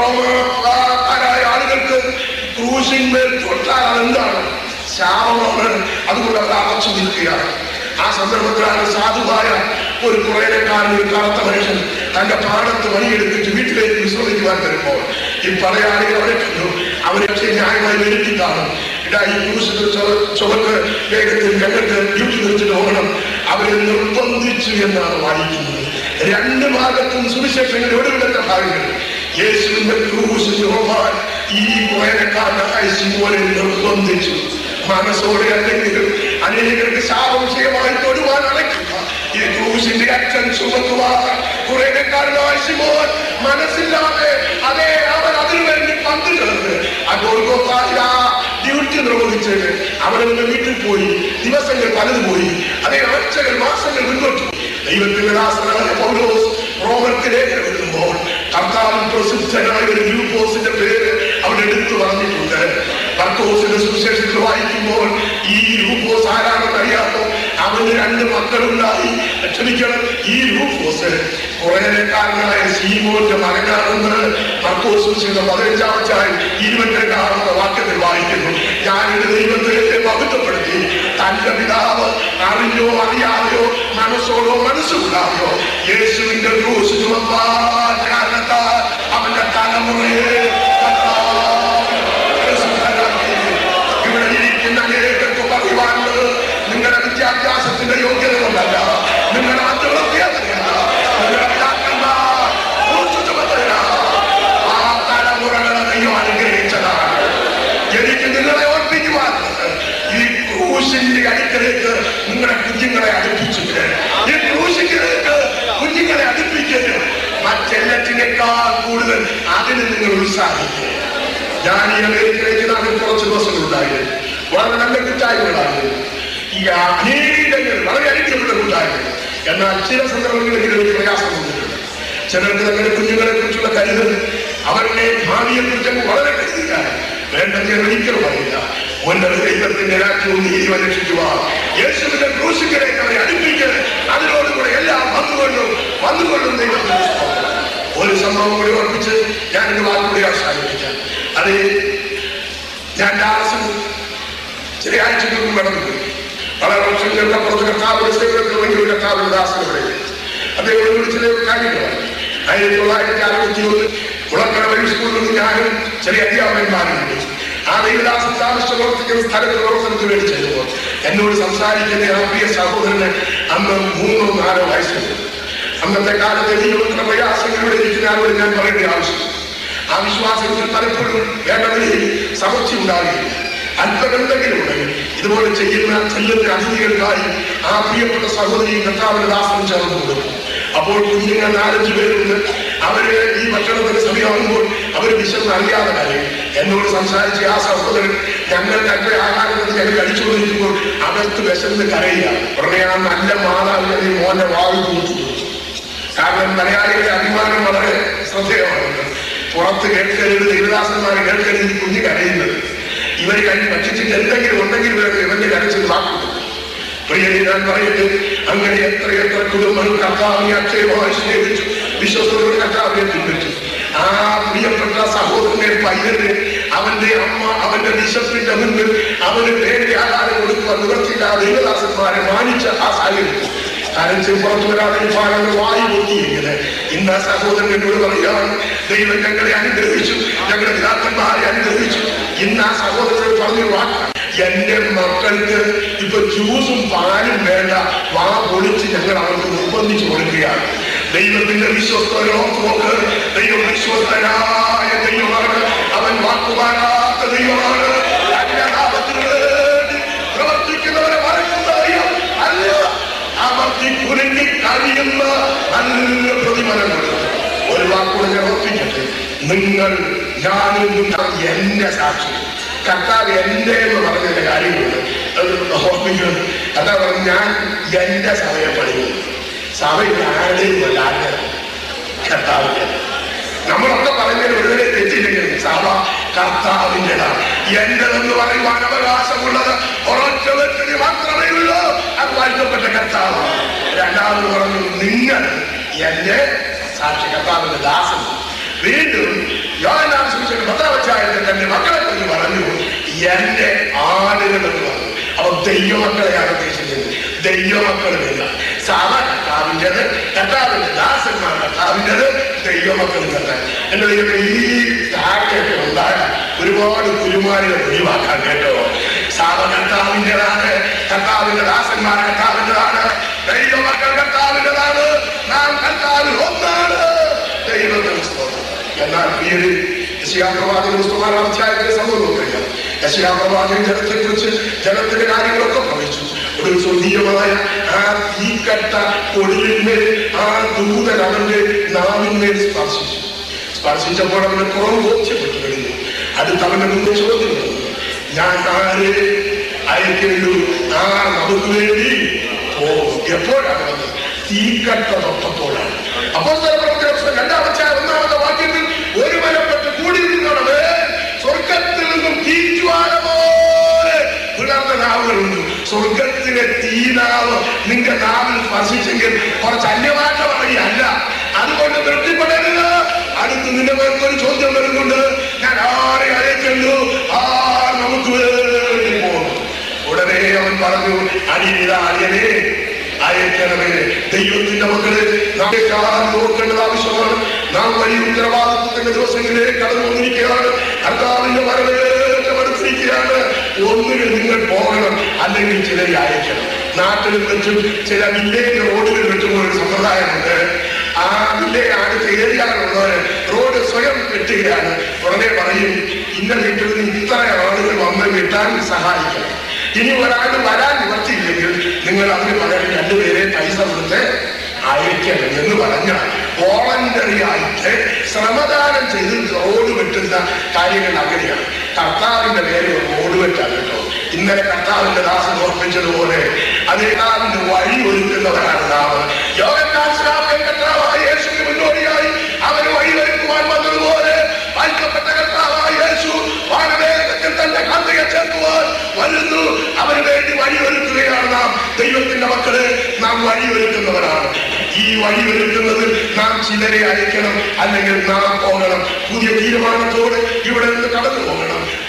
റോമാരായ ആളുകൾക്ക് ക്രൂശിന്മേൽ തൊട്ടാൽ അതെന്താണ് ശാപമാണ് അതുകൊണ്ട് അവർ അടച്ചു നിൽക്കുകയാണ് ആ സന്ദർഭത്തിലാണ് സാധുവായ ഒരു കുറേനക്കാരൻ ഒരു കറുത്ത മനുഷ്യൻ തന്റെ പാടത്ത് പണിയെടുത്തിട്ട് വീട്ടിലേക്ക് വിശ്രമിക്കുവാൻ വരുമ്പോൾ ഈ പടയാളികൾ അവരെ കണ്ടു അവരെ പക്ഷേ ന്യായമായി വരുത്തി കാണും ഇതാ ഈ ക്രൂശിന്റെ ചുവക്ക് വേഗത്തിൽ ഞങ്ങൾക്ക് ഡ്യൂട്ടി നിർത്തിട്ട് പോകണം അവരെ നിർബന്ധിച്ചു എന്നാണ് വായിക്കുന്നത് രണ്ട് ഭാഗത്തും സുവിശേഷങ്ങളുടെ ഒടുവിലത്തെ ഭാഗങ്ങൾ യേശുവിന്റെ ക്രൂശ് ചുമപ്പാൻ ഈ കുറേനക്കാരനായ ശിവനെ നിർബന്ധിച്ചു മനസ്സോടെ അല്ലെങ്കിലും അനേകർക്ക് ശാപവിഷയമായി തൊടുവാൻ അടയ്ക്കുക ഈ ക്രൂശിന്റെ അച്ഛൻ ചുമക്കുവാൻ കുറേക്കാരനായ ശിമോൻ മനസ്സില്ലാതെ അതേ അവൻ അതിനു വേണ്ടി പങ്കു ചേർന്ന് ആ ഡ്യൂട്ടി നിർവഹിച്ച് അവൻ അവന്റെ വീട്ടിൽ പോയി ദിവസങ്ങൾ പലത് പോയി അതേ ആഴ്ചകൾ മാസങ്ങൾ മുന്നോട്ട് പോയി ദൈവത്തിന്റെ ദാസനായ പൗലോസ് റോമർക്ക് ലേഖനം എഴുതുമ്പോൾ കർത്താവിൽ പ്രസിദ്ധനായ ഒരു ഗ്രൂപ്പോസിന്റെ പേര് അവിടെ എടുത്തു പറഞ്ഞിട്ടുണ്ട് മർക്കോസിന്റെ സുവിശേഷത്തിൽ വായിക്കുമ്പോൾ ഈ രൂപോസ് ആരാണെന്ന് അറിയാമോ അവന് രണ്ട് മക്കളുണ്ടായി ക്ഷമിക്കണം ഈ രൂപോസ് കുറേക്കാരനായ സീമോന്റെ മകനാണെന്ന് മർക്കോസുസിന്റെ പതിനഞ്ചാം അധ്യായം ഇരുപത്തിരണ്ടാണെന്ന വാക്യത്തിൽ വായിക്കുന്നു ഞാൻ എന്റെ ദൈവത്തെ മഹത്വപ്പെടുത്തി തന്റെ പിതാവ് അറിഞ്ഞോ അറിയാതെയോ മനസ്സോടോ മനസ്സുകൂടാതെയോ യേശുവിന്റെ ക്രൂസ് ചുമപ്പാൻ കാരണത്താൽ അവന്റെ തലമുറയെ കർത്താവ് യേശുവിനാക്കി. ഇവിടെ ഇരിക്കുന്ന അനേകർക്ക് പറയുവാനുള്ളത് നിങ്ങളുടെ വിദ്യാഭ്യാസത്തിന്റെ യോഗ്യത കൊണ്ടല്ല നിങ്ങളുടെ മറ്റുള്ളതല്ല നിങ്ങളുടെ പിതാക്കന്മാർ ക്രൂശ് ചുമത്തവരാണ്. ആ തലമുറകളെ ദൈവം അനുഗ്രഹിച്ചതാണ് എനിക്ക് നിങ്ങളെ ഓർപ്പിക്കുവാനുള്ളത് ഈ ക്രൂശിന്റെ അടുക്കലേക്ക് നിങ്ങളുടെ കുഞ്ഞുങ്ങളെ അടുപ്പിച്ചിട്ട് ഈ ക്രൂശിലേക്ക് കുഞ്ഞുങ്ങളെ അടുപ്പിക്കരുത് മറ്റെല്ലാറ്റിനേക്കാൾ കൂടുതൽ അതിന് നിങ്ങൾ ഉത്സാഹിക്കുക ഞാൻ ഈ അമേരിക്കയിലേക്ക് നാട്ടിൽ കുറച്ച് ദിവസങ്ങളുണ്ടായിരുന്നു വളരെ നല്ല കൂട്ടായ്മകളായിരുന്നു ഈ അനേകങ്ങൾ വളരെ അനുഗ്രഹപ്പെട്ട കൂട്ടായ്മ എന്നാൽ ചില സന്ദർഭങ്ങളിൽ ഇതിലൊരു പ്രയാസം വന്നിട്ടുണ്ട് ചിലർക്ക് തങ്ങളുടെ കുഞ്ഞുങ്ങളെ കുറിച്ചുള്ള കരുതൽ അവരുടെ ഭാവിയെ കുറിച്ച് വളരെ കരുതിയാണ് വേണ്ട ഞാൻ ഒരിക്കലും പറയില്ല ഉന്നത ദൈവത്തിന്റെ രാജ്യവും നീതി അന്വേഷിക്കുക യേശുവിന്റെ ക്രൂശിക്കലേക്ക് അവരെ അടുപ്പിക്കൽ അതിനോടുകൂടെ എല്ലാം വന്നുകൊണ്ടും വന്നുകൊണ്ടും ദൈവത്തിന്റെ സ്തോത്രം. ഒരു സംഭവം കൂടി ഓർപ്പിച്ച് ഞാൻ എന്റെ വാക്കുകൂടി അവസാനിപ്പിക്കാം അത് ഞാൻ ദാസൻ ചില ആഴ്ചകൾക്ക് മുമ്പ് നടന്നു വളരെ വർഷങ്ങൾക്ക് അപ്പുറത്ത് കർത്താവിന്റെ സേവനത്തിന് വേണ്ടി ഒരു കർത്താവിന്റെ ദാസൻ ഇവിടെ അദ്ദേഹം വിളിച്ച ചില കാര്യങ്ങളാണ് ആയിരത്തി തൊള്ളായിരത്തി അറുപത്തി ഒന്ന് കുളക്കട വഴി സ്കൂളിൽ നിന്ന് ഞാനും ചെറിയ അധ്യാപകന്മാരുണ്ട് ആ ദൈവദാസൻ താമസിച്ച് പ്രവർത്തിക്കുന്ന സ്ഥലത്ത് പ്രവർത്തനത്തിന് വേണ്ടി ചെല്ലുമ്പോൾ എന്നോട് സംസാരിക്കുന്ന ആ പ്രിയ സഹോദരന് അന്ന് മൂന്നോ നാലോ വയസ്സുണ്ട് അന്നത്തെ കാലത്തെ ദൈവത്തിന്റെ പ്രയാസങ്ങളിലൂടെ ഇരിക്കുന്ന ആളോട് ഞാൻ പറയേണ്ട ആവശ്യം ആ വിശ്വാസത്തിൽ പലപ്പോഴും വേണ്ടതിൽ സമർച്ച ഉണ്ടാകുകയില്ല അല്പമെന്തെങ്കിലും ഉണ്ടെങ്കിൽ ഇതുപോലെ ചെയ്യുന്ന ചെല്ലുന്ന അതിഥികൾക്കായി ആ പ്രിയപ്പെട്ട സഹോദരിയും കർത്താവിന്റെ ദാസനും ചേർന്ന് കൊടുക്കും അപ്പോൾ കുഞ്ഞുങ്ങൾ നാലഞ്ച് പേരുണ്ട് അവര് ഈ ഭക്ഷണത്തിന് സമയമാകുമ്പോൾ അവർ വിശന്ന് അറിയാതെ കാര്യം എന്നോട് സംസാരിച്ച ആ സഹോദരൻ ഞങ്ങൾക്ക് അല്പ ആഹാരത്തിൽ ഞങ്ങൾ കഴിച്ചുകൊണ്ടിരിക്കുമ്പോൾ അകത്ത് വിശന്ന് കരയുക ഉടനെ ആ നല്ല മാതാവിനെ മോന്റെ വാഴ കൂത്തു കൊടുത്തു കാരണം മലയാളികളുടെ അഭിമാനം വളരെ ശ്രദ്ധേയമാണ് പുറത്ത് കേൾക്കരുത് ദേവദാസന്മാർ കേൾക്കരുത് ഈ കുഞ്ഞ് കരയുന്നത് ഇവര് കഴിഞ്ഞ് ഭക്ഷിച്ചിട്ട് എന്തെങ്കിലും ഉണ്ടെങ്കിൽ ഇവരൊക്കെ ഇവന്റെ കരച്ചിൽ വാക്കുന്നു പ്രിയനെ ഞാൻ പറയട്ടെ അങ്ങനെ എത്ര എത്ര കുടുംബങ്ങൾ കർത്താവിനെ അക്ഷയമായി സ്നേഹിച്ചു വിശ്വസത്തോട് കർത്താവിനെ പിൻവച്ചു ആ പ്രിയപ്പെട്ട സഹോദരനെ പയ്യന് അവന്റെ അമ്മ അവന്റെ വിശപ്പിന്റെ മുന്നിൽ അവന് വേണ്ട ആഹാരം കൊടുക്കുവാൻ നിവർത്തിയില്ലാതെ ദൈവദാസന്മാരെ മാനിച്ച ആ സാഹചര്യം കരച്ചിൽ പുറത്തു വരാതെ ഭാഗങ്ങൾ വായി പൊട്ടിയിരിക്കുന്നത് ഇന്ന് ആ സഹോദരൻ എന്നോട് പറയുകയാണ് ദൈവം ഞങ്ങളെ അനുഗ്രഹിച്ചു ഞങ്ങളുടെ പിതാക്കന്മാരെ അനുഗ്രഹിച്ചു ഇന്ന് ആ സഹോദരനോട് പറഞ്ഞു വാക്കാണ് എന്റെ മക്കൾക്ക് ഇപ്പൊ ജ്യൂസും പാലും വേണ്ട വാ പൊളിച്ച് ഞങ്ങൾ അവർക്ക് നിർബന്ധിച്ചു കൊടുക്കുകയാണ് ദൈവത്തിന്റെ വിശ്വസ്തരെ ഓർത്ത് നോക്ക് ദൈവം വിശ്വസ്തനായ ദൈവമാണ് അവൻ വാക്കുമാറാത്ത ദൈവമാണ് തന്റെ നാമത്തിന് വേണ്ടി പ്രവർത്തിക്കുന്നവരെ മറക്കുന്ന ദൈവം അല്ല അമർത്തി കുരുങ്ങി കഴിയുന്ന നല്ല പ്രതിഫലങ്ങൾ ഒരു വാക്കുകൂടെ ഞാൻ ഓർപ്പിക്കട്ടെ നിങ്ങൾ ഞാനും നിങ്ങൾ എന്റെ സാക്ഷി കർത്താവ് എന്റെ എന്ന് പറഞ്ഞതിന്റെ കാര്യങ്ങളുണ്ട് അത് ഓർമ്മിക്കണം അതാ പറഞ്ഞു ഞാൻ എന്റെ സഭയെ പഠിക്കുന്നു സഭയിൽ ആരുടെയും അല്ല ആരുടെ കർത്താവിന്റെ നമ്മളൊക്കെ പറഞ്ഞതിന് വെറുതെ തെറ്റില്ലെങ്കിൽ സഭ കർത്താവിൻ്റെതാണ് എന്റെതെന്ന് പറയുവാൻ അവകാശമുള്ളത് ഒരൊറ്റ വ്യക്തി മാത്രമേ ഉള്ളൂ അത് വാഴ്ത്തപ്പെട്ട കർത്താവ് രണ്ടാമത് പറഞ്ഞു നിങ്ങൾ എന്റെ സാക്ഷി കർത്താവിന്റെ ദാസൻ വീണ്ടും യോഹന്നാൻ സുവിശേഷം പത്താം അധ്യായത്തിൽ തന്റെ മക്കളെ കുറിച്ച് പറഞ്ഞു എന്റെ ആടുകൾ എന്ന് പറഞ്ഞു അപ്പൊ ദൈവമക്കളെയാണ് ഉദ്ദേശിക്കുന്നത് ദൈവമക്കളുമില്ല സഭ കർത്താവിൻ്റെത് കർത്താവിന്റെ ദാസന്മാർ കർത്താവിൻ്റെത് ദൈവമക്കൾ തന്നെ എന്റെ ദൈവമേ ഈ ധാരണയൊക്കെ ഉണ്ടാകാൻ ഒരുപാട് കുരുമാരുകൾ ഒഴിവാക്കാൻ കേട്ടോ സഭ കർത്താവിൻ്റെതാണ് കർത്താവിന്റെ ദാസന്മാർ കർത്താവിൻ്റെതാണ് ദൈവമക്കൾ കർത്താവിൻ്റെതാണ് നാം കർത്താവിൽ ഒന്നാണ് ദൈവത്തിന് സ്തോത്രം എന്നാൽ പ്രിയര് യശയാപ്രവാചകൻ പുസ്തകമാറാം അധ്യായത്തിലെ സംഭവം നോക്കുക യശയാപ്രവാചകൻ ജനത്തെ കുറിച്ച് ജനത്തിന്റെ കാര്യങ്ങളൊക്കെ പ്രവചിച്ചു ഒരു സ്വർഗീയമായ ആ തീക്കട്ട ഒടുവിന്മേൽ ആ ദൂതൻ അവന്റെ നാവിന്മേൽ സ്പർശിച്ചു സ്പർശിച്ചപ്പോൾ അവന്റെ പുറം ബോധ്യപ്പെട്ടു കഴിഞ്ഞു അടുത്ത് അവന്റെ മുന്നിൽ ചോദ്യം വന്നു ഞാൻ ആരെ അയക്കേണ്ടു ആ നമുക്ക് വേണ്ടി പോകും എപ്പോഴാണ് വന്നത് തീക്കട്ട തൊട്ടപ്പോഴാണ് അപ്പോൾ രണ്ടാമത്തെ ഒന്നാമത്തെ വാക്യത്തിൽ ഒരു മരപ്പെട്ട് കൂടിയിരുന്നവേ സ്വർഗത്തിൽ നിന്നും തീറ്റുവാന പോലെ പിളർന്ന നാവുകളുണ്ട് സ്വർഗത്തിലെ തീനാവ് നിന്റെ നാവിൽ സ്പർശിച്ചെങ്കിൽ കുറച്ച് അന്യഭാഷ പറയുകയല്ല അതുകൊണ്ട് തൃപ്തിപ്പെടരുത് അടുത്ത് നിന്റെ പേർക്ക് ഒരു ചോദ്യം വരുന്നുണ്ട് ഞാൻ ആരെ അയക്കുന്നു ആ നമുക്ക് വേണ്ടി പോകുന്നു ഉടനെ അവൻ പറഞ്ഞു അടിയനിതാ അടിയനെ അയക്കണമേ ദൈവത്തിന്റെ മക്കളെ നാം കാലം ഓർക്കേണ്ടത് ആവശ്യമാണ് നാം വലിയ ഉത്തരവാദിത്വത്തിന്റെ ദിവസങ്ങളിലേക്ക് കടന്നു വന്നിരിക്കുകയാണ് കർത്താവിന്റെ വരവേറ്റം അടുത്തിരിക്കുകയാണ് ഒന്നുകിൽ നിങ്ങൾ പോകണം അല്ലെങ്കിൽ ചിലരെ അയക്കണം നാട്ടിലും വെച്ചും ചില വില്ലേജ് റോഡുകളിൽ വെച്ചും ഒരു സമ്പ്രദായമുണ്ട് ആ വില്ലേജാണ് കയറിയാലുള്ളവര് റോഡ് സ്വയം വെട്ടുകയാണ് ഉടനെ പറയും ഇന്ന വീട്ടിൽ നിന്ന് ഇത്ര ആളുകൾ വന്ന് വെട്ടാൻ സഹായിക്കണം ഇനി ഒരാൾ വരാൻ നിവർത്തിയില്ലെങ്കിൽ നിങ്ങൾ അതിന് പകരം രണ്ടുപേരെ പൈസ കൊടുത്ത് അയക്കണം എന്ന് പറഞ്ഞാൽ വോളണ്ടറി ആയിട്ട് ശ്രമദാനം ചെയ്ത് റോഡ് വെട്ടുന്ന കാര്യങ്ങൾ അങ്ങനെയാണ് കർത്താവിന്റെ പേര് റോഡ് വെട്ടാണ് കേട്ടോ ഇന്നലെ കർത്താവിന്റെ ദാസൻ ഓർപ്പിച്ചതുപോലെ അത് കർത്താവിന്റെ വഴി ഒരുക്കുന്നവരാണ് നാം യോഗത്താൽ ശ്രാപ്പൻ കർത്താവായ യേശുവിന് മുന്നോടിയായി അവന് വഴി ഒരുക്കുവാൻ വന്നതുപോലെ വായിക്കപ്പെട്ട കർത്താവായ യേശു വാനവേഗത്തിൽ തന്റെ കാന്തിയെ ചേർക്കുവാൻ വരുന്നു അവന് വേണ്ടി വഴിയൊരുക്കുകയാണ് നാം ദൈവത്തിന്റെ മക്കളെ നാം വഴിയൊരുക്കുന്നവരാണ് ഈ വഴിയൊരുക്കുന്നതിൽ നാം ചിലരെ അയക്കണം അല്ലെങ്കിൽ നാം പോകണം പുതിയ തീരുമാനത്തോടെ ഇവിടെ നിന്ന് കടന്നു പോകണം